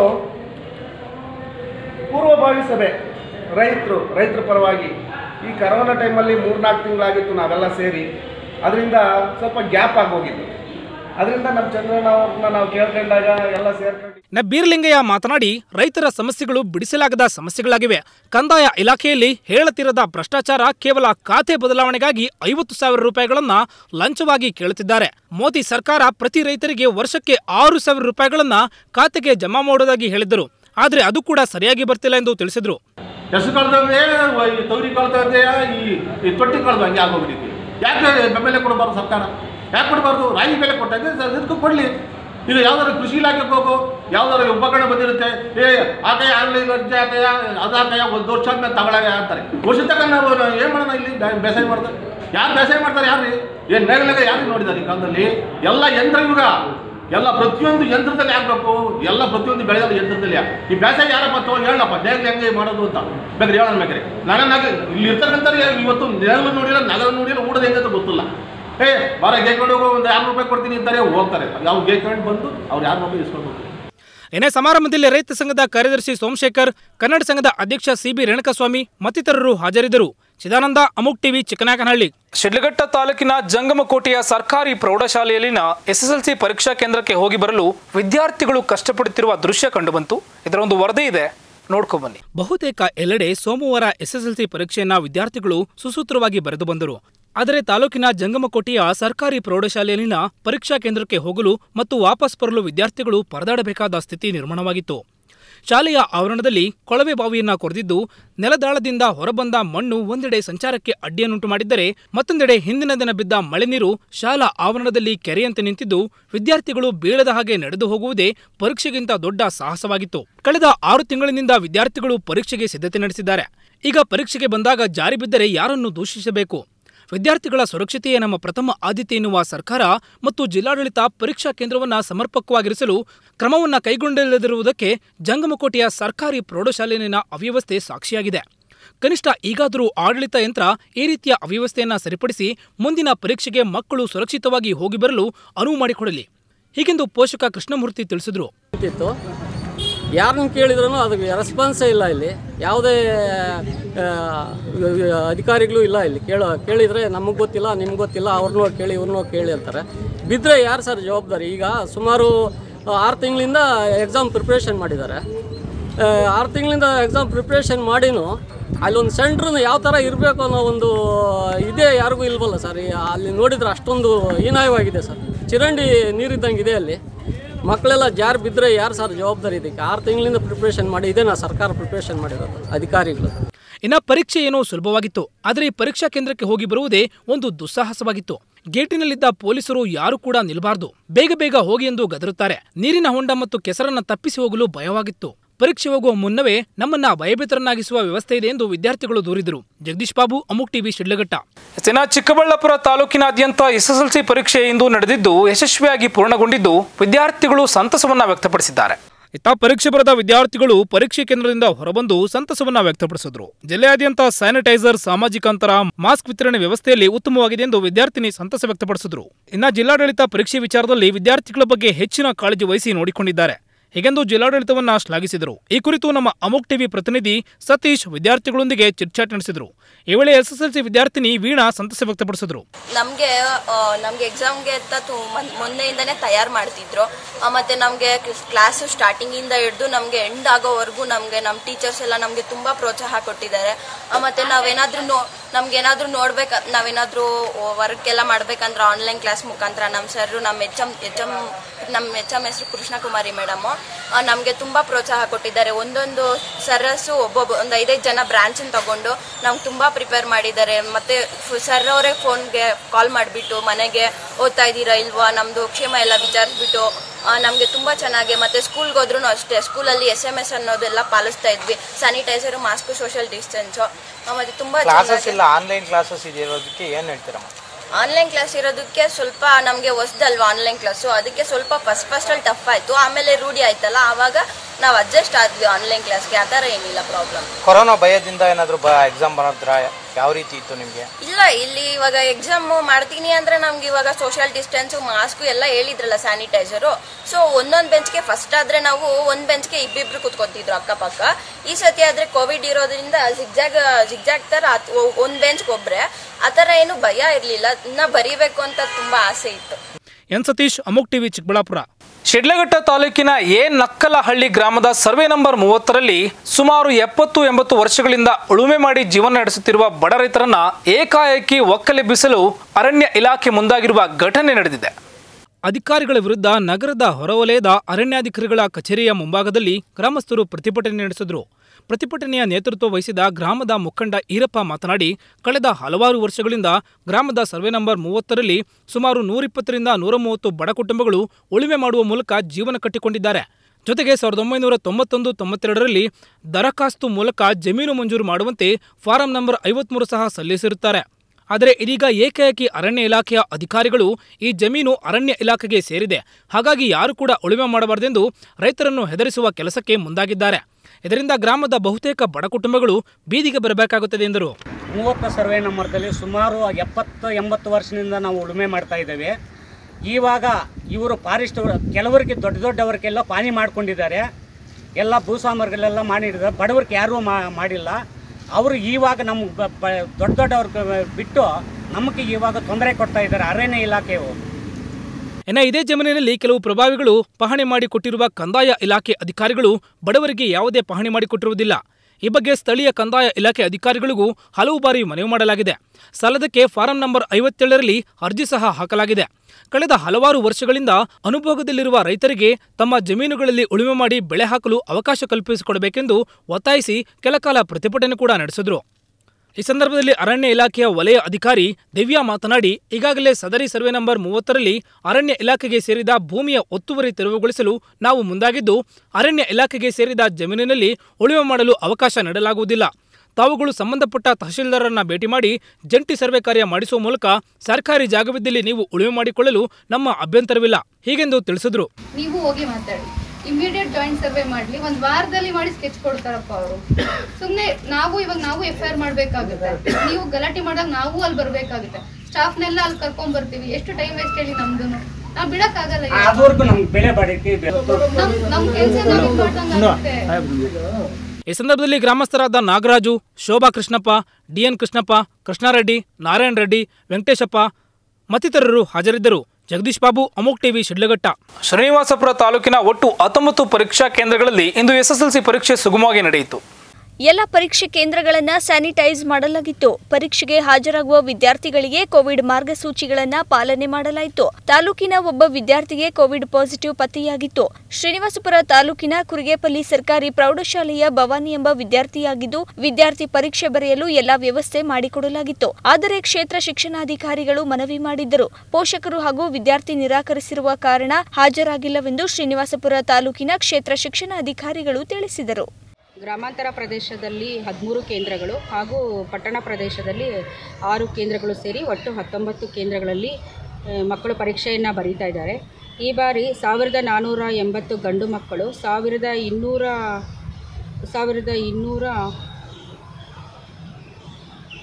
ಪೂರ್ವಭಾವಿ ಸಭೆ ರೈತರು ರೈತರ ಪರವಾಗಿ ಈ ಕರೋನಾ ಟೈಮಲ್ಲಿ ಮೂರ್ನಾಲ್ಕು ತಿಂಗಳಾಗಿತ್ತು ನಾವೆಲ್ಲ ಸೇರಿ ಅದರಿಂದ ಸ್ವಲ್ಪ ಗ್ಯಾಪ್ ಆಗೋಗಿದ್ದು ಅದರಿಂದ ನಮ್ಮ ಚಂದ್ರಣ್ಣ ಅವ್ರನ್ನ ನಾವು ಕೇಳ್ಕೊಂಡಾಗ ಎಲ್ಲ ಸೇರ್ಕೊಂಡು ನ ಬೀರ್ಲಿಂಗಯ್ಯ ಮಾತನಾಡಿ ರೈತರ ಸಮಸ್ಯೆಗಳು ಬಿಡಿಸಲಾಗದ ಸಮಸ್ಯೆಗಳಾಗಿವೆ ಕಂದಾಯ ಇಲಾಖೆಯಲ್ಲಿ ಹೇಳತಿರದ ಭ್ರಷ್ಟಾಚಾರ ಕೇವಲ ಖಾತೆ ಬದಲಾವಣೆಗಾಗಿ ಐವತ್ತು ಸಾವಿರ ರೂಪಾಯಿಗಳನ್ನ ಲಂಚವಾಗಿ ಕೇಳುತ್ತಿದ್ದಾರೆ ಮೋದಿ ಸರ್ಕಾರ ಪ್ರತಿ ರೈತರಿಗೆ ವರ್ಷಕ್ಕೆ ಆರು ಸಾವಿರ ರೂಪಾಯಿಗಳನ್ನ ಖಾತೆಗೆ ಜಮಾ ಮಾಡುವುದಾಗಿ ಹೇಳಿದ್ದರು ಆದರೆ ಅದು ಕೂಡ ಸರಿಯಾಗಿ ಬರ್ತಿಲ್ಲ ಎಂದು ತಿಳಿಸಿದರು ಹೆಸರು ಕಳ್ದಂಗೆ ಈ ತೊಗರಿ ಕಳ್ದಂಗೆ ಈ ಈ ತೊಟ್ಟಿ ಕಳ್ದು ಹಂಗೆ ಆಗೋಗ್ಬಿಟ್ಟಿದೆ ಯಾಕೆ ಬೆಂಬಲ ಕೊಡಬಾರ್ದು ಸರ್ಕಾರ ಯಾಕೆ ಕೊಡಬಾರ್ದು ರಾಗಿ ಬೆಲೆ ಕೊಟ್ಟಾಗ ಇದಕ್ಕೂ ಕೊಡಲಿ ಈಗ ಯಾವ್ದಾದ್ರು ಕೃಷಿ ಇಲಾಖೆಗೆ ಹೋಗು ಯಾವ್ದಾದ್ರು ಉಪಕರಣ ಬಂದಿರುತ್ತೆ ಏ ಆಕಯ ಆನ್ಲೈನ್ ಅರ್ಜಿ ಆಕಯ ಅದಾಕಯ ಒಂದು ವರ್ಷ ಆದ್ಮೇಲೆ ತಗೊಳಗ ಅಂತಾರೆ ವರ್ಷ ತಗೊಂಡು ನಾವು ಏನು ಮಾಡೋಣ ಇಲ್ಲಿ ಬೆ- ಬೇಸಾಯ ಮಾಡ್ತಾರೆ ಯಾರು ಬೇಸಾಯ ಮಾಡ್ತಾರೆ ಯಾರು ರೀ ಏನು ನೇಗಲಾಗ ಯಾರು ನೋಡಿದ್ದಾರೆ ಈ ಕಾಲದಲ್ಲಿ ಎಲ್ಲ ಯಂತ್ರ ಯುಗ ಎಲ್ಲ ಪ್ರತಿಯೊಂದು ಯಂತ್ರದಲ್ಲಿ ಆಗಬೇಕು ಎಲ್ಲ ಪ್ರತಿಯೊಂದು ಬೆಳೆಯೋದು ಯಂತ್ರದಲ್ಲಿ ಈ ಬೇಸಾಯ ಯಾರಪ್ಪ ತಗೋ ಹೇಳಪ್ಪ ನೇಗ್ಲು ಹೆಂಗೆ ಮಾಡೋದು ಅಂತ ಬೇಕಾದ್ರೆ ಹೇಳೋಣ ಬೇಕಾದ್ರೆ ನಾನು ನಗ ಇಲ್ಲಿ ಇರ್ತಕ್ಕಂಥ ಇವತ್ತು ನೇಗ್ಲು ನೋಡಿಲ್ಲ ನಗರ ನೋಡಿಲ್ಲ ಊಡೋದು ಹೆಂಗೆ ಅಂತ ಗೊತ್ತಿಲ್ಲ ಏ ಬಾರ ಗೇಕೊಂಡು ಹೋಗೋ ಒಂದು ಯಾರು ರೂಪಾಯಿ ಕೊಡ್ತೀನಿ ಅಂತಾರೆ ಹೋಗ್ತಾರೆ ಅವ್ರು ಗೇಕೊಂಡು ಬಂದು ಅವ್ರು ಯಾರು ರೂಪಾಯಿ ಇಸ್ಕೊಂಡು ಹೋಗ್ತಾರೆ ಇದೇ ಸಮಾರಂಭದಲ್ಲಿ ರೈತ ಸಂಘದ ಕಾರ್ಯದರ್ಶಿ ಸೋಮಶೇಖರ್ ಕನ್ನಡ ಸಂಘದ ಅಧ್ಯಕ್ಷ ಸಿಬಿ ರೇಣುಕಸ್ವಾಮಿ ಮತ್ತಿತರರು ಹಾಜರಿದ್ದರು ಚಿದಾನಂದ ಅಮುಕ್ ಟಿವಿ ಚಿಕ್ಕನಾಯಕನಹಳ್ಳಿ ಶಿಡ್ಲಘಟ್ಟ ತಾಲೂಕಿನ ಜಂಗಮಕೋಟೆಯ ಸರ್ಕಾರಿ ಪ್ರೌಢಶಾಲೆಯಲ್ಲಿನ ಎಸ್ಎಸ್ಎಲ್ಸಿ ಪರೀಕ್ಷಾ ಕೇಂದ್ರಕ್ಕೆ ಹೋಗಿ ಬರಲು ವಿದ್ಯಾರ್ಥಿಗಳು ಕಷ್ಟಪಡುತ್ತಿರುವ ದೃಶ್ಯ ಕಂಡುಬಂತು ಇದರ ಒಂದು ವರದಿ ಇದೆ ನೋಡ್ಕೊಂಬನ್ನಿ ಬಹುತೇಕ ಎಲ್ಲೆಡೆ ಸೋಮವಾರ ಎಸ್ಎಸ್ಎಲ್ಸಿ ಪರೀಕ್ಷೆಯನ್ನ ವಿದ್ಯಾರ್ಥಿಗಳು ಸುಸೂತ್ರವಾಗಿ ಬರೆದು ಬಂದರು ಆದರೆ ತಾಲೂಕಿನ ಜಂಗಮಕೋಟೆಯ ಸರ್ಕಾರಿ ಪ್ರೌಢಶಾಲೆಯಲ್ಲಿನ ಪರೀಕ್ಷಾ ಕೇಂದ್ರಕ್ಕೆ ಹೋಗಲು ಮತ್ತು ವಾಪಸ್ ಬರಲು ವಿದ್ಯಾರ್ಥಿಗಳು ಪರದಾಡಬೇಕಾದ ಸ್ಥಿತಿ ನಿರ್ಮಾಣವಾಗಿತ್ತು ಶಾಲೆಯ ಆವರಣದಲ್ಲಿ ಕೊಳವೆ ಬಾವಿಯನ್ನ ಕೊರೆದಿದ್ದು ನೆಲದಾಳದಿಂದ ಹೊರಬಂದ ಮಣ್ಣು ಒಂದೆಡೆ ಸಂಚಾರಕ್ಕೆ ಅಡ್ಡಿಯನ್ನುಂಟು ಮಾಡಿದ್ದರೆ ಮತ್ತೊಂದೆಡೆ ಹಿಂದಿನ ದಿನ ಬಿದ್ದ ಮಳೆ ನೀರು ಶಾಲಾ ಆವರಣದಲ್ಲಿ ಕೆರೆಯಂತೆ ನಿಂತಿದ್ದು ವಿದ್ಯಾರ್ಥಿಗಳು ಬೀಳದ ಹಾಗೆ ನಡೆದು ಹೋಗುವುದೇ ಪರೀಕ್ಷೆಗಿಂತ ದೊಡ್ಡ ಸಾಹಸವಾಗಿತ್ತು ಕಳೆದ ಆರು ತಿಂಗಳಿನಿಂದ ವಿದ್ಯಾರ್ಥಿಗಳು ಪರೀಕ್ಷೆಗೆ ಸಿದ್ಧತೆ ನಡೆಸಿದ್ದಾರೆ ಈಗ ಪರೀಕ್ಷೆಗೆ ಬಂದಾಗ ಜಾರಿ ಬಿದ್ದರೆ ಯಾರನ್ನು ದೂಷಿಸಬೇಕು ವಿದ್ಯಾರ್ಥಿಗಳ ಸುರಕ್ಷತೆಯೇ ನಮ್ಮ ಪ್ರಥಮ ಆದ್ಯತೆ ಎನ್ನುವ ಸರ್ಕಾರ ಮತ್ತು ಜಿಲ್ಲಾಡಳಿತ ಪರೀಕ್ಷಾ ಕೇಂದ್ರವನ್ನ ಸಮರ್ಪಕವಾಗಿರಿಸಲು ಕ್ರಮವನ್ನ ಕೈಗೊಂಡಿಲ್ಲದಿರುವುದಕ್ಕೆ ಜಂಗಮಕೋಟೆಯ ಸರ್ಕಾರಿ ಪ್ರೌಢಶಾಲೆಯಲ್ಲಿನ ಅವ್ಯವಸ್ಥೆ ಸಾಕ್ಷಿಯಾಗಿದೆ ಕನಿಷ್ಠ ಈಗಾದರೂ ಆಡಳಿತ ಯಂತ್ರ ಈ ರೀತಿಯ ಅವ್ಯವಸ್ಥೆಯನ್ನ ಸರಿಪಡಿಸಿ ಮುಂದಿನ ಪರೀಕ್ಷೆಗೆ ಮಕ್ಕಳು ಸುರಕ್ಷಿತವಾಗಿ ಹೋಗಿ ಬರಲು ಅನುವು ಮಾಡಿಕೊಡಲಿ ಹೀಗೆಂದು ಪೋಷಕ ಕೃಷ್ಣಮೂರ್ತಿ ತಿಳಿಸಿದರು ಇತ್ತು ಯಾರನ್ನ ಕೇಳಿದ್ರೂ ಅದಕ್ಕೆ ರೆಸ್ಪಾನ್ಸೇ ಇಲ್ಲ ಇಲ್ಲಿ ಯಾವುದೇ ಆ, ಅಧಿಕಾರಿಗಳು ಇಲ್ಲ ಇಲ್ಲಿ ಕೇಳೋ ಕೇಳಿದರೆ ನಮಗೆ ಗೊತ್ತಿಲ್ಲ ನಿಮ್ಗೆ ಗೊತ್ತಿಲ್ಲ ಅವ್ರನ್ನೋ ಕೇಳಿ ಇವ್ರನ್ನೋ ಕೇಳಿ ಅಂತಾರೆ ಬಿದ್ದರೆ ಯಾರು ಸರ್ ಜವಾಬ್ದಾರಿ ಈಗ ಸುಮಾರು ಆರು ತಿಂಗಳಿಂದ ಎಕ್ಸಾಮ್ ಪ್ರಿಪ್ರೇಷನ್ ಮಾಡಿದ್ದಾರೆ ಆ, ಆರು ತಿಂಗಳಿಂದ ಎಕ್ಸಾಮ್ ಪ್ರಿಪ್ರೇಷನ್ ಮಾಡಿನೂ ಅಲ್ಲೊಂದು ಸೆಂಟ್ರನ್ನ ಯಾವ ಥರ ಇರಬೇಕು ಅನ್ನೋ ಒಂದು ಇದೇ ಯಾರಿಗೂ ಇಲ್ವಲ್ಲ ಸರ್ ಈ- ಅಲ್ಲಿ ನೋಡಿದ್ರೆ ಅಷ್ಟೊಂದು ಹೀನಾಯವಾಗಿದೆ ಸರ್ ಚಿರಂಡಿ ನೀರಿದ್ದಂಗೆ ಇದೆ ಅಲ್ಲಿ ಮಕ್ಕಳೆಲ್ಲ ಜಾರು ಬಿದ್ದರೆ ಯಾರು ಸರ್ ಜವಾಬ್ದಾರಿ ಇದಕ್ಕೆ ಆರು ತಿಂಗಳಿಂದ ಪ್ರಿಪ್ರೇಷನ್ ಮಾಡಿ ಇದೇ ನಾ ಸರ್ಕಾರ ಪ್ರಿಪ್ರೇಷನ್ ಮಾಡಿರೋದು ಅಧಿಕಾರಿಗಳು ಇನ್ನ ಪರೀಕ್ಷೆ ಏನೋ ಸುಲಭವಾಗಿತ್ತು ಆದರೆ ಈ ಪರೀಕ್ಷಾ ಕೇಂದ್ರಕ್ಕೆ ಹೋಗಿ ಬರುವುದೇ ಒಂದು ದುಸ್ಸಾಹಸವಾಗಿತ್ತು ಗೇಟಿನಲ್ಲಿದ್ದ ಪೊಲೀಸರು ಯಾರು ಕೂಡ ನಿಲ್ಬಾರ್ದು ಬೇಗ ಬೇಗ ಹೋಗಿ ಎಂದು ಗದರುತ್ತಾರೆ ನೀರಿನ ಹೊಂಡ ಮತ್ತು ಕೆಸರನ್ನ ತಪ್ಪಿಸಿ ಹೋಗಲು ಭಯವಾಗಿತ್ತು ಪರೀಕ್ಷೆ ಹೋಗುವ ಮುನ್ನವೇ ನಮ್ಮನ್ನ ಭಯಭೀತರನ್ನಾಗಿಸುವ ವ್ಯವಸ್ಥೆ ಇದೆ ಎಂದು ವಿದ್ಯಾರ್ಥಿಗಳು ದೂರಿದರು ಜಗದೀಶ್ ಬಾಬು ಅಮುಕ್ ಟಿವಿ ಶಿಡ್ಲಘಟ್ಟ ಇನ್ನ ಚಿಕ್ಕಬಳ್ಳಾಪುರ ತಾಲೂಕಿನಾದ್ಯಂತ ಎಸ್ಎಸ್ಎಲ್ಸಿ ಪರೀಕ್ಷೆ ಇಂದು ನಡೆದಿದ್ದು ಯಶಸ್ವಿಯಾಗಿ ಪೂರ್ಣಗೊಂಡಿದ್ದು ವಿದ್ಯಾರ್ಥಿಗಳು ಸಂತಸವನ್ನ ವ್ಯಕ್ತಪಡಿಸಿದ್ದಾರೆ ಇತ್ತ ಪರೀಕ್ಷೆ ಬರೆದ ವಿದ್ಯಾರ್ಥಿಗಳು ಪರೀಕ್ಷೆ ಕೇಂದ್ರದಿಂದ ಹೊರಬಂದು ಸಂತಸವನ್ನ ವ್ಯಕ್ತಪಡಿಸಿದ್ರು ಜಿಲ್ಲೆಯಾದ್ಯಂತ ಸ್ಯಾನಿಟೈಸರ್ ಸಾಮಾಜಿಕ ಅಂತರ ಮಾಸ್ಕ್ ವಿತರಣೆ ವ್ಯವಸ್ಥೆಯಲ್ಲಿ ಉತ್ತಮವಾಗಿದೆ ಎಂದು ವಿದ್ಯಾರ್ಥಿನಿ ಸಂತಸ ವ್ಯಕ್ತಪಡಿಸಿದ್ರು ಇನ್ನ ಜಿಲ್ಲಾಡಳಿತ ಪರೀಕ್ಷೆ ವಿಚಾರದಲ್ಲಿ ವಿದ್ಯಾರ್ಥಿಗಳ ಬಗ್ಗೆ ಹೆಚ್ಚಿನ ಕಾಳಜಿ ವಹಿಸಿ ನೋಡಿಕೊಂಡಿದ್ದಾರೆ ಹೀಗೆಂದು ಜಿಲ್ಲಾಡಳಿತವನ್ನ ಶ್ಲಾಘಿಸಿದರು ಈ ಕುರಿತು ನಮ್ಮ ಅಮೋಕ್ ಟಿವಿ ಪ್ರತಿನಿಧಿ ಸತೀಶ್ ವಿದ್ಯಾರ್ಥಿಗಳೊಂದಿಗೆ ಚಿಟ್ಚಾಟ್ ನಡೆಸಿದರು ಈ ವೇಳೆ ಎಸ್ಎಸ್ಎಲ್ಸಿ ವಿದ್ಯಾರ್ಥಿನಿ ವೀಣಾ ಸಂತಸ ವ್ಯಕ್ತಪಡಿಸಿದರು ನಮಗೆ ನಮಗೆ ಎಕ್ಸಾಮ್ಗೆ ಅಂತ ತು ಮೊನ್- ಮೊನ್ನೆಯಿಂದನೇ ತಯಾರು ಮಾಡ್ತಿದ್ರು ಆ, ಮತ್ತೆ ನಮಗೆ ಕ್ಲಾಸು ಸ್ಟಾರ್ಟಿಂಗಿಂದ ಹಿಡಿದು ನಮಗೆ ಎಂಡ್ ಆಗೋವರೆಗೂ ನಮಗೆ ನಮ್ಮ ಟೀಚರ್ಸ್ ಎಲ್ಲ ನಮಗೆ ತುಂಬ ಪ್ರೋತ್ಸಾಹ ಕೊಟ್ಟಿದ್ದಾರೆ ಆ, ಮತ್ತೆ ನಾವೇನಾದ್ರೂ ನೋ ನಮ್ಗೇನಾದ್ರೂ ನೋಡ್ಬೇಕು ನಾವೇನಾದ್ರೂ ವರ್ಕೆಲ್ಲ ಮಾಡ್ಬೇಕಂದ್ರೆ ಆನ್ಲೈನ್ ಕ್ಲಾಸ್ ಮುಖಾಂತರ ನಮ್ಮ ಸರ್ ನಮ್ಮ ಎಚ್ ಎಮ್ ಎಚ್ ಎಮ್ ನಮ್ಮ ಎಚ್ ಎಮ್ ಹೆಸರು ಕೃಷ್ಣಕುಮಾರಿ ಮೇಡಮು ನಮಗೆ ತುಂಬ ಪ್ರೋತ್ಸಾಹ ಕೊಟ್ಟಿದ್ದಾರೆ ಒಂದೊಂದು ಸರ್ರಸ್ಸು ಒಬ್ಬೊಬ್ಬ ಒಂದು ಐದೈದು ಜನ ಬ್ರಾಂಚನ್ನು ತಗೊಂಡು ನಮ್ಗೆ ತುಂಬ ಪ್ರಿಪೇರ್ ಮಾಡಿದ್ದಾರೆ ಮತ್ತು ಸರ್ ಅವರೇ ಫೋನ್ಗೆ ಕಾಲ್ ಮಾಡಿಬಿಟ್ಟು ಮನೆಗೆ ಓದ್ತಾ ಇದ್ದೀರಾ ಇಲ್ವಾ ನಮ್ಮದು ಕ್ಷೇಮ ಎಲ್ಲ ವಿಚಾರಿಸ್ಬಿಟ್ಟು ನಮಗೆ ತುಂಬ ಚೆನ್ನಾಗಿ ಮತ್ತು ಸ್ಕೂಲ್ಗೆ ಹೋದ್ರೂ ಅಷ್ಟೇ ಸ್ಕೂಲಲ್ಲಿ ಎಸ್ ಎಮ್ ಎಸ್ ಅನ್ನೋದೆಲ್ಲ ಪಾಲಿಸ್ತಾ ಇದ್ವಿ ಸ್ಯಾನಿಟೈಸರು ಮಾಸ್ಕು ಸೋಷಿಯಲ್ ಡಿಸ್ಟೆನ್ಸು ಮತ್ತು ತುಂಬ ಕ್ಲಾಸಸ್ ಇಲ್ಲ ಆನ್ಲೈನ್ ಕ್ಲಾಸಸ್ ಇರೋದಕ್ಕೆ ಏನು ಹೇಳ್ತೀರಮ್ಮ ಆನ್ಲೈನ್ ಕ್ಲಾಸ್ ಇರೋದಕ್ಕೆ ಸ್ವಲ್ಪ ನಮಗೆ ಹೊಸ್ದಲ್ವಾ ಆನ್ಲೈನ್ ಕ್ಲಾಸು ಅದಕ್ಕೆ ಸ್ವಲ್ಪ ಫಸ್ಟ್ ಫಸ್ಟಲ್ಲಿ ಟಫ್ ಆಯಿತು ಆಮೇಲೆ ರೂಢಿ ಆಯ್ತಲ್ಲ ಆವಾಗ ನಾವು ಅಡ್ಜಸ್ಟ್ ಆದ್ವಿ ಆನ್ಲೈನ್ ಕ್ಲಾಸ್ಗೆ ಆ ಥರ ಏನಿಲ್ಲ ಪ್ರಾಬ್ಲಮ್ ಕೊರೋನಾ ಭಯದಿಂದ ಏನಾದರೂ ಬ ಎಕ್ಸಾಮ್ ಬರೋದ್ರ ಯಾವ ರೀತಿ ಇತ್ತು ನಿಮಗೆ ಇಲ್ಲ ಇಲ್ಲಿ ಇವಾಗ ಎಕ್ಸಾಮ್ ಮಾಡ್ತೀನಿ ಅಂದ್ರೆ ನಮ್ಗೆ ಇವಾಗ ಸೋಷಿಯಲ್ ಡಿಸ್ಟೆನ್ಸು ಮಾಸ್ಕು ಎಲ್ಲ ಹೇಳಿದ್ರಲ್ಲ ಸ್ಯಾನಿಟೈಸರು ಸೊ ಒಂದೊಂದು ಬೆಂಚ್ಗೆ ಫಸ್ಟ್ ಆದ್ರೆ ನಾವು ಒಂದು ಬೆಂಚ್ಗೆ ಇಬ್ಬಿಬ್ರು ಕುತ್ಕೊತಿದ್ರು ಅಕ್ಕಪಕ್ಕ ಈ ಸತಿ ಆದ್ರೆ ಕೋವಿಡ್ ಇರೋದ್ರಿಂದ ಜಿಗ್ಜಾಗ್ ಜಿಗ್ಜಾಗ್ ತರ ಒಂದು ಬೆಂಚ್ಗೆ ಒಬ್ರೆ ಆ ಥರ ಏನು ಭಯ ಇರಲಿಲ್ಲ ಇನ್ನ ಬರೀಬೇಕು ಅಂತ ತುಂಬಾ ಆಸೆ ಇತ್ತು ಎನ್ ಸತೀಶ್ ಅಮೋಕ್ ಟಿವಿ ಚಿಕ್ಕಬಳ್ಳಾಪುರ ಶಿಡ್ಲಘಟ್ಟ ತಾಲೂಕಿನ ಎ ನಕ್ಕಲಹಳ್ಳಿ ಗ್ರಾಮದ ಸರ್ವೆ ನಂಬರ್ ಮೂವತ್ತರಲ್ಲಿ ಸುಮಾರು ಎಪ್ಪತ್ತು ಎಂಬತ್ತು ವರ್ಷಗಳಿಂದ ಉಳುಮೆ ಮಾಡಿ ಜೀವನ ನಡೆಸುತ್ತಿರುವ ಬಡ ರೈತರನ್ನ ಏಕಾಏಕಿ ಒಕ್ಕಲೆಬ್ಬಿಸಲು ಅರಣ್ಯ ಇಲಾಖೆ ಮುಂದಾಗಿರುವ ಘಟನೆ ನಡೆದಿದೆ ಅಧಿಕಾರಿಗಳ ವಿರುದ್ಧ ನಗರದ ಹೊರವಲಯದ ಅರಣ್ಯಾಧಿಕಾರಿಗಳ ಕಚೇರಿಯ ಮುಂಭಾಗದಲ್ಲಿ ಗ್ರಾಮಸ್ಥರು ಪ್ರತಿಭಟನೆ ನಡೆಸಿದರು ಪ್ರತಿಭಟನೆಯ ನೇತೃತ್ವ ವಹಿಸಿದ ಗ್ರಾಮದ ಮುಖಂಡ ಈರಪ್ಪ ಮಾತನಾಡಿ ಕಳೆದ ಹಲವಾರು ವರ್ಷಗಳಿಂದ ಗ್ರಾಮದ ಸರ್ವೆ ನಂಬರ್ ಮೂವತ್ತರಲ್ಲಿ ಸುಮಾರು ನೂರಿಪ್ಪತ್ತರಿಂದ ನೂರ ಮೂವತ್ತು ಬಡ ಕುಟುಂಬಗಳು ಉಳುಮೆ ಮಾಡುವ ಮೂಲಕ ಜೀವನ ಕಟ್ಟಿಕೊಂಡಿದ್ದಾರೆ ಜೊತೆಗೆ ಸಾವಿರದ ಒಂಬೈನೂರ ತೊಂಬತ್ತೊಂದು ತೊಂಬತ್ತೆರಡರಲ್ಲಿ ದರಖಾಸ್ತು ಮೂಲಕ ಜಮೀನು ಮಂಜೂರು ಮಾಡುವಂತೆ ಫಾರಂ ನಂಬರ್ ಐವತ್ಮೂರು ಸಹ ಸಲ್ಲಿಸಿರುತ್ತಾರೆ ಆದರೆ ಇದೀಗ ಏಕಾಏಕಿ ಅರಣ್ಯ ಇಲಾಖೆಯ ಅಧಿಕಾರಿಗಳು ಈ ಜಮೀನು ಅರಣ್ಯ ಇಲಾಖೆಗೆ ಸೇರಿದೆ ಹಾಗಾಗಿ ಯಾರು ಕೂಡ ಉಳುಮೆ ಮಾಡಬಾರದೆಂದು ರೈತರನ್ನು ಹೆದರಿಸುವ ಕೆಲಸಕ್ಕೆ ಮುಂದಾಗಿದ್ದಾರೆ ಇದರಿಂದ ಗ್ರಾಮದ ಬಹುತೇಕ ಬಡ ಕುಟುಂಬಗಳು ಬೀದಿಗೆ ಬರಬೇಕಾಗುತ್ತದೆ ಎಂದರು ಮೂವತ್ತು ಸರ್ವೆ ನಂಬರ್ದಲ್ಲಿ ಸುಮಾರು ಎಪ್ಪತ್ತು ಎಂಬತ್ತು ವರ್ಷದಿಂದ ನಾವು ಉಳುಮೆ ಮಾಡ್ತಾ ಇದ್ದೇವೆ ಇವಾಗ ಇವರು ಫಾರೆಸ್ಟ್ ಕೆಲವರಿಗೆ ದೊಡ್ಡ ದೊಡ್ಡವರಿಗೆಲ್ಲ ಪಾನಿ ಮಾಡ್ಕೊಂಡಿದ್ದಾರೆ ಎಲ್ಲ ಭೂಸ್ವಾಮರಿಗಳೆಲ್ಲ ಮಾಡಿದ್ದಾರೆ ಬಡವರಿಗೆ ಯಾರೂ ಮಾ- ಮಾಡಿಲ್ಲ ಅವರು ಇವಾಗ ನಮ್ಮ ಬ- ಬ- ದೊಡ್ಡ ದೊಡ್ಡವ್ರಿಗೆ ಬಿಟ್ಟು ನಮಗೆ ಇವಾಗ ತೊಂದರೆ ಕೊಡ್ತಾ ಇದ್ದಾರೆ ಅರಣ್ಯ ಇಲಾಖೆಯವರು ಇನ್ನು ಇದೇ ಜಮೀನಿನಲ್ಲಿ ಕೆಲವು ಪ್ರಭಾವಿಗಳು ಪಹಣಿ ಮಾಡಿಕೊಟ್ಟಿರುವ ಕಂದಾಯ ಇಲಾಖೆ ಅಧಿಕಾರಿಗಳು ಬಡವರಿಗೆ ಯಾವುದೇ ಪಹಣಿ ಮಾಡಿಕೊಟ್ಟಿರುವುದಿಲ್ಲ ಈ ಬಗ್ಗೆ ಸ್ಥಳೀಯ ಕಂದಾಯ ಇಲಾಖೆ ಅಧಿಕಾರಿಗಳಿಗೂ ಹಲವು ಬಾರಿ ಮನವಿ ಮಾಡಲಾಗಿದೆ ಸಾಲದಕ್ಕೆ ಫಾರಂ ನಂಬರ್ ಐವತ್ತೇಳರಲ್ಲಿ ಅರ್ಜಿ ಸಹ ಹಾಕಲಾಗಿದೆ ಕಳೆದ ಹಲವಾರು ವರ್ಷಗಳಿಂದ ಅನುಭೋಗದಲ್ಲಿರುವ ರೈತರಿಗೆ ತಮ್ಮ ಜಮೀನುಗಳಲ್ಲಿ ಉಳುಮೆ ಮಾಡಿ ಬೆಳೆ ಹಾಕಲು ಅವಕಾಶ ಕಲ್ಪಿಸಿಕೊಡಬೇಕೆಂದು ಒತ್ತಾಯಿಸಿ ಕೆಲಕಾಲ ಪ್ರತಿಭಟನೆ ಕೂಡ ನಡೆಸಿದ್ರು ಈ ಸಂದರ್ಭದಲ್ಲಿ ಅರಣ್ಯ ಇಲಾಖೆಯ ವಲಯ ಅಧಿಕಾರಿ ದಿವ್ಯಾ ಮಾತನಾಡಿ ಈಗಾಗಲೇ ಸದರಿ ಸರ್ವೆ ನಂಬರ್ ಮೂವತ್ತರಲ್ಲಿ ಅರಣ್ಯ ಇಲಾಖೆಗೆ ಸೇರಿದ ಭೂಮಿಯ ಒತ್ತುವರಿ ತೆರವುಗೊಳಿಸಲು ನಾವು ಮುಂದಾಗಿದ್ದು ಅರಣ್ಯ ಇಲಾಖೆಗೆ ಸೇರಿದ ಜಮೀನಿನಲ್ಲಿ ಉಳುಮೆ ಮಾಡಲು ಅವಕಾಶ ನೀಡಲಾಗುವುದಿಲ್ಲ ತಾವುಗಳು ಸಂಬಂಧಪಟ್ಟ ತಹಶೀಲ್ದಾರರನ್ನ ಭೇಟಿ ಮಾಡಿ ಜಂಟಿ ಸರ್ವೆ ಕಾರ್ಯ ಮಾಡಿಸುವ ಮೂಲಕ ಸರ್ಕಾರಿ ಜಾಗವಿದ್ದಲ್ಲಿ ನೀವು ಉಳುಮೆ ಮಾಡಿಕೊಳ್ಳಲು ನಮ್ಮ ಅಭ್ಯಂತರವಿಲ್ಲ ಹೀಗೆಂದು ತಿಳಿಸಿದ್ರು ನೀವು ಹೋಗಿ ಮಾತಾಡಿ ಇಮಿಡಿಯೇಟ್ ಜಾಯಿಂಟ್ ಸರ್ವೆ ಮಾಡ್ಲಿ ಒಂದ್ ವಾರದಲ್ಲಿ ಮಾಡಿ ಸ್ಕೆಚ್ ಕೊಡ್ತಾರಪ್ಪ ಅವರು ಸುಮ್ನೆ ನಾವು ಇವಾಗ ನಾವು ಎಫ್ ಐ ಆರ್ ಮಾಡ್ಬೇಕಾಗುತ್ತೆ ನೀವು ಗಲಾಟೆ ಮಾಡಿದಾಗ ನಾವು ಅಲ್ಲಿ ಬರ್ಬೇಕಾಗುತ್ತೆ ಸ್ಟಾಫ್ನೆಲ್ಲ ಅಲ್ಲಿ ಕರ್ಕೊಂಡ್ ಬರ್ತೀವಿ ಎಷ್ಟು ಟೈಮ್ ವೇಸ್ಟ್ ಹೇಳಿ ನಮ್ದು ನಾವ್ ಬಿಡಕ್ ಆಗಲ್ಲ ಅದುವರೆಗೂ ನಮ್ಗೆ ಬೆಲೆ ಬಾಡಿಕೆ ನಮ್ ನಮ್ ಕೆಲ್ಸ ನಾವ್ ಇದ್ ಮಾಡ್ದಂಗ್ ಆಗುತ್ತೆ ಈ ಸಂದರ್ಭದಲ್ಲಿ ಗ್ರಾಮಸ್ಥರಾದ ನಾಗರಾಜು ಶೋಭಾ ಕೃಷ್ಣಪ್ಪ ಡಿಎನ್ ಕೃಷ್ಣಪ್ಪ ಕೃಷ್ಣಾರೆಡ್ಡಿ ನಾರಾಯಣ ರೆಡ್ಡಿ ವೆಂಕಟೇಶಪ್ಪ ಮತ್ತಿತರರು ಹಾಜರಿದ್ದರು ಜಗದೀಶ್ ಬಾಬು ಅಮೋಕ್ ಟಿವಿ ಶಿಡ್ಲಘಟ್ಟ ಶ್ರೀನಿವಾಸಪುರ ತಾಲೂಕಿನ ಒಟ್ಟು ಹತ್ತೊಂಬತ್ತು ಪರೀಕ್ಷಾ ಕೇಂದ್ರಗಳಲ್ಲಿ ಇಂದು ಎಸ್ಎಸ್ಎಲ್ಸಿ ಪರೀಕ್ಷೆ ಸುಗಮವಾಗಿ ನಡೆಯಿತು ಎಲ್ಲ ಪರೀಕ್ಷೆ ಕೇಂದ್ರಗಳನ್ನು ಸ್ಯಾನಿಟೈಸ್ ಮಾಡಲಾಗಿತ್ತು ಪರೀಕ್ಷೆಗೆ ಹಾಜರಾಗುವ ವಿದ್ಯಾರ್ಥಿಗಳಿಗೆ ಕೋವಿಡ್ ಮಾರ್ಗಸೂಚಿಗಳನ್ನು ಪಾಲನೆ ಮಾಡಲಾಯಿತು ತಾಲೂಕಿನ ಒಬ್ಬ ವಿದ್ಯಾರ್ಥಿಗೆ ಕೋವಿಡ್ ಪಾಸಿಟಿವ್ ಪತ್ತೆಯಾಗಿತ್ತು ಶ್ರೀನಿವಾಸಪುರ ತಾಲೂಕಿನ ಕುರಿಗೇಪಲ್ಲಿ ಸರ್ಕಾರಿ ಪ್ರೌಢಶಾಲೆಯ ಭವಾನಿ ಎಂಬ ವಿದ್ಯಾರ್ಥಿಯಾಗಿದ್ದು ವಿದ್ಯಾರ್ಥಿ ಪರೀಕ್ಷೆ ಬರೆಯಲು ಎಲ್ಲಾ ವ್ಯವಸ್ಥೆ ಮಾಡಿಕೊಡಲಾಗಿತ್ತು ಆದರೆ ಕ್ಷೇತ್ರ ಶಿಕ್ಷಣಾಧಿಕಾರಿಗಳು ಮನವಿ ಮಾಡಿದ್ದರು ಪೋಷಕರು ಹಾಗೂ ವಿದ್ಯಾರ್ಥಿ ನಿರಾಕರಿಸಿರುವ ಕಾರಣ ಹಾಜರಾಗಿಲ್ಲವೆಂದು ಶ್ರೀನಿವಾಸಪುರ ತಾಲೂಕಿನ ಕ್ಷೇತ್ರ ಶಿಕ್ಷಣಾಧಿಕಾರಿಗಳು ತಿಳಿಸಿದರು ಗ್ರಾಮಾಂತರ ಪ್ರದೇಶದಲ್ಲಿ ಹದಿಮೂರು ಕೇಂದ್ರಗಳು ಹಾಗೂ ಪಟ್ಟಣ ಪ್ರದೇಶದಲ್ಲಿ ಆರು ಕೇಂದ್ರಗಳು ಸೇರಿ ಒಟ್ಟು ಹತ್ತೊಂಬತ್ತು ಕೇಂದ್ರಗಳಲ್ಲಿ ಆ, ಮಕ್ಕಳು ಪರೀಕ್ಷೆಯನ್ನು ಬರೀತಾ ಇದ್ದಾರೆ ಈ ಬಾರಿ ಸಾವಿರದ ನಾನ್ನೂರ ಎಂಬತ್ತು ಗಂಡು ಮಕ್ಕಳು ಸಾವಿರದ ಇನ್ನೂರ ಸಾವಿರದ ಇನ್ನೂರ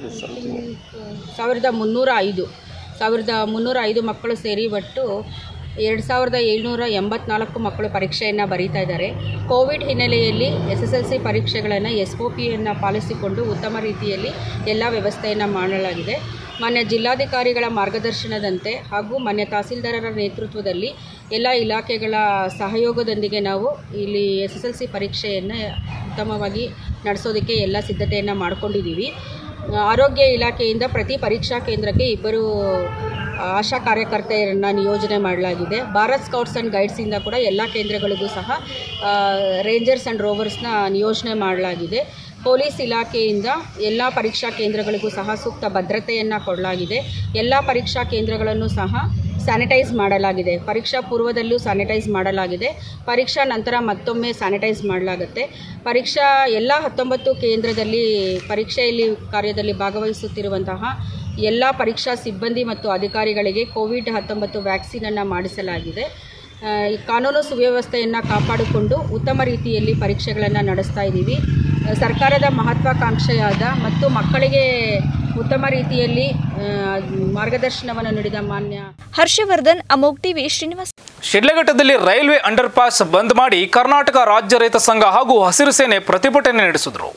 ಸಾವಿರದ ಮುನ್ನೂರ ಐದು ಸಾವಿರದ ಮುನ್ನೂರ ಐದು ಮಕ್ಕಳು ಸೇರಿ ಒಟ್ಟು ಎರಡು ಸಾವಿರದ ಏಳ್ನೂರ ಎಂಬತ್ನಾಲ್ಕು ಮಕ್ಕಳು ಪರೀಕ್ಷೆಯನ್ನು ಬರೀತಾ ಇದ್ದಾರೆ ಕೋವಿಡ್ ಹಿನ್ನೆಲೆಯಲ್ಲಿ ಎಸ್ ಎಸ್ ಎಲ್ ಸಿ ಪರೀಕ್ಷೆಗಳನ್ನು ಎಸ್ ಒ ಪಿಯನ್ನು ಪಾಲಿಸಿಕೊಂಡು ಉತ್ತಮ ರೀತಿಯಲ್ಲಿ ಎಲ್ಲ ವ್ಯವಸ್ಥೆಯನ್ನು ಮಾಡಲಾಗಿದೆ ಮಾನ್ಯ ಜಿಲ್ಲಾಧಿಕಾರಿಗಳ ಮಾರ್ಗದರ್ಶನದಂತೆ ಹಾಗೂ ಮಾನ್ಯ ತಹಸೀಲ್ದಾರರ ನೇತೃತ್ವದಲ್ಲಿ ಎಲ್ಲ ಇಲಾಖೆಗಳ ಸಹಯೋಗದೊಂದಿಗೆ ನಾವು ಇಲ್ಲಿ ಎಸ್ ಎಸ್ ಎಲ್ ಸಿ ಪರೀಕ್ಷೆಯನ್ನು ಉತ್ತಮವಾಗಿ ನಡೆಸೋದಕ್ಕೆ ಎಲ್ಲ ಸಿದ್ಧತೆಯನ್ನು ಮಾಡ್ಕೊಂಡಿದ್ದೀವಿ ಆರೋಗ್ಯ ಇಲಾಖೆಯಿಂದ ಪ್ರತಿ ಪರೀಕ್ಷಾ ಕೇಂದ್ರಕ್ಕೆ ಇಬ್ಬರು ಆಶಾ ಕಾರ್ಯಕರ್ತೆಯರನ್ನು ನಿಯೋಜನೆ ಮಾಡಲಾಗಿದೆ ಭಾರತ್ ಸ್ಕೌಟ್ಸ್ ಆ್ಯಂಡ್ ಗೈಡ್ಸಿಂದ ಕೂಡ ಎಲ್ಲ ಕೇಂದ್ರಗಳಿಗೂ ಸಹ ಆ, ರೇಂಜರ್ಸ್ ಆ್ಯಂಡ್ ರೋವರ್ಸ್ನ ನಿಯೋಜನೆ ಮಾಡಲಾಗಿದೆ ಪೊಲೀಸ್ ಇಲಾಖೆಯಿಂದ ಎಲ್ಲ ಪರೀಕ್ಷಾ ಕೇಂದ್ರಗಳಿಗೂ ಸಹ ಸೂಕ್ತ ಭದ್ರತೆಯನ್ನು ಕೊಡಲಾಗಿದೆ ಎಲ್ಲ ಪರೀಕ್ಷಾ ಕೇಂದ್ರಗಳನ್ನು ಸಹ ಸ್ಯಾನಿಟೈಸ್ ಮಾಡಲಾಗಿದೆ ಪರೀಕ್ಷಾ ಪೂರ್ವದಲ್ಲೂ ಸ್ಯಾನಿಟೈಸ್ ಮಾಡಲಾಗಿದೆ ಪರೀಕ್ಷಾ ನಂತರ ಮತ್ತೊಮ್ಮೆ ಸ್ಯಾನಿಟೈಸ್ ಮಾಡಲಾಗುತ್ತೆ ಪರೀಕ್ಷಾ ಎಲ್ಲ ಹತ್ತೊಂಬತ್ತು ಕೇಂದ್ರದಲ್ಲಿ ಪರೀಕ್ಷೆಯಲ್ಲಿ ಕಾರ್ಯದಲ್ಲಿ ಭಾಗವಹಿಸುತ್ತಿರುವಂತಹ ಎಲ್ಲ ಪರೀಕ್ಷಾ ಸಿಬ್ಬಂದಿ ಮತ್ತು ಅಧಿಕಾರಿಗಳಿಗೆ ಕೋವಿಡ್ ಹತ್ತೊಂಬತ್ತು ವ್ಯಾಕ್ಸಿನನ್ನು ಮಾಡಿಸಲಾಗಿದೆ ಆ, ಈ ಕಾನೂನು ಸುವ್ಯವಸ್ಥೆಯನ್ನು ಕಾಪಾಡಿಕೊಂಡು ಉತ್ತಮ ರೀತಿಯಲ್ಲಿ ಪರೀಕ್ಷೆಗಳನ್ನು ನಡೆಸ್ತಾ ಇದ್ದೀವಿ ಆ, ಸರ್ಕಾರದ ಮಹತ್ವಾಕಾಂಕ್ಷೆಯಾದ ಮತ್ತು ಮಕ್ಕಳಿಗೆ ಉತ್ತಮ ರೀತಿಯಲ್ಲಿ ಆ, ಮಾರ್ಗದರ್ಶನವನ್ನು ನೀಡಿದ ಮಾನ್ಯ ಹರ್ಷವರ್ಧನ್ ಅಮೋಕ್ ಟಿವಿ ಶ್ರೀನಿವಾಸ್ ಶಿಡ್ಲಘಟ್ಟದಲ್ಲಿ ರೈಲ್ವೆ ಅಂಡರ್ ಪಾಸ್ ಬಂದ್ ಮಾಡಿ ಕರ್ನಾಟಕ ರಾಜ್ಯ ರೈತ ಸಂಘ ಹಾಗೂ ಹಸಿರು ಸೇನೆ ಪ್ರತಿಭಟನೆ ನಡೆಸಿದರು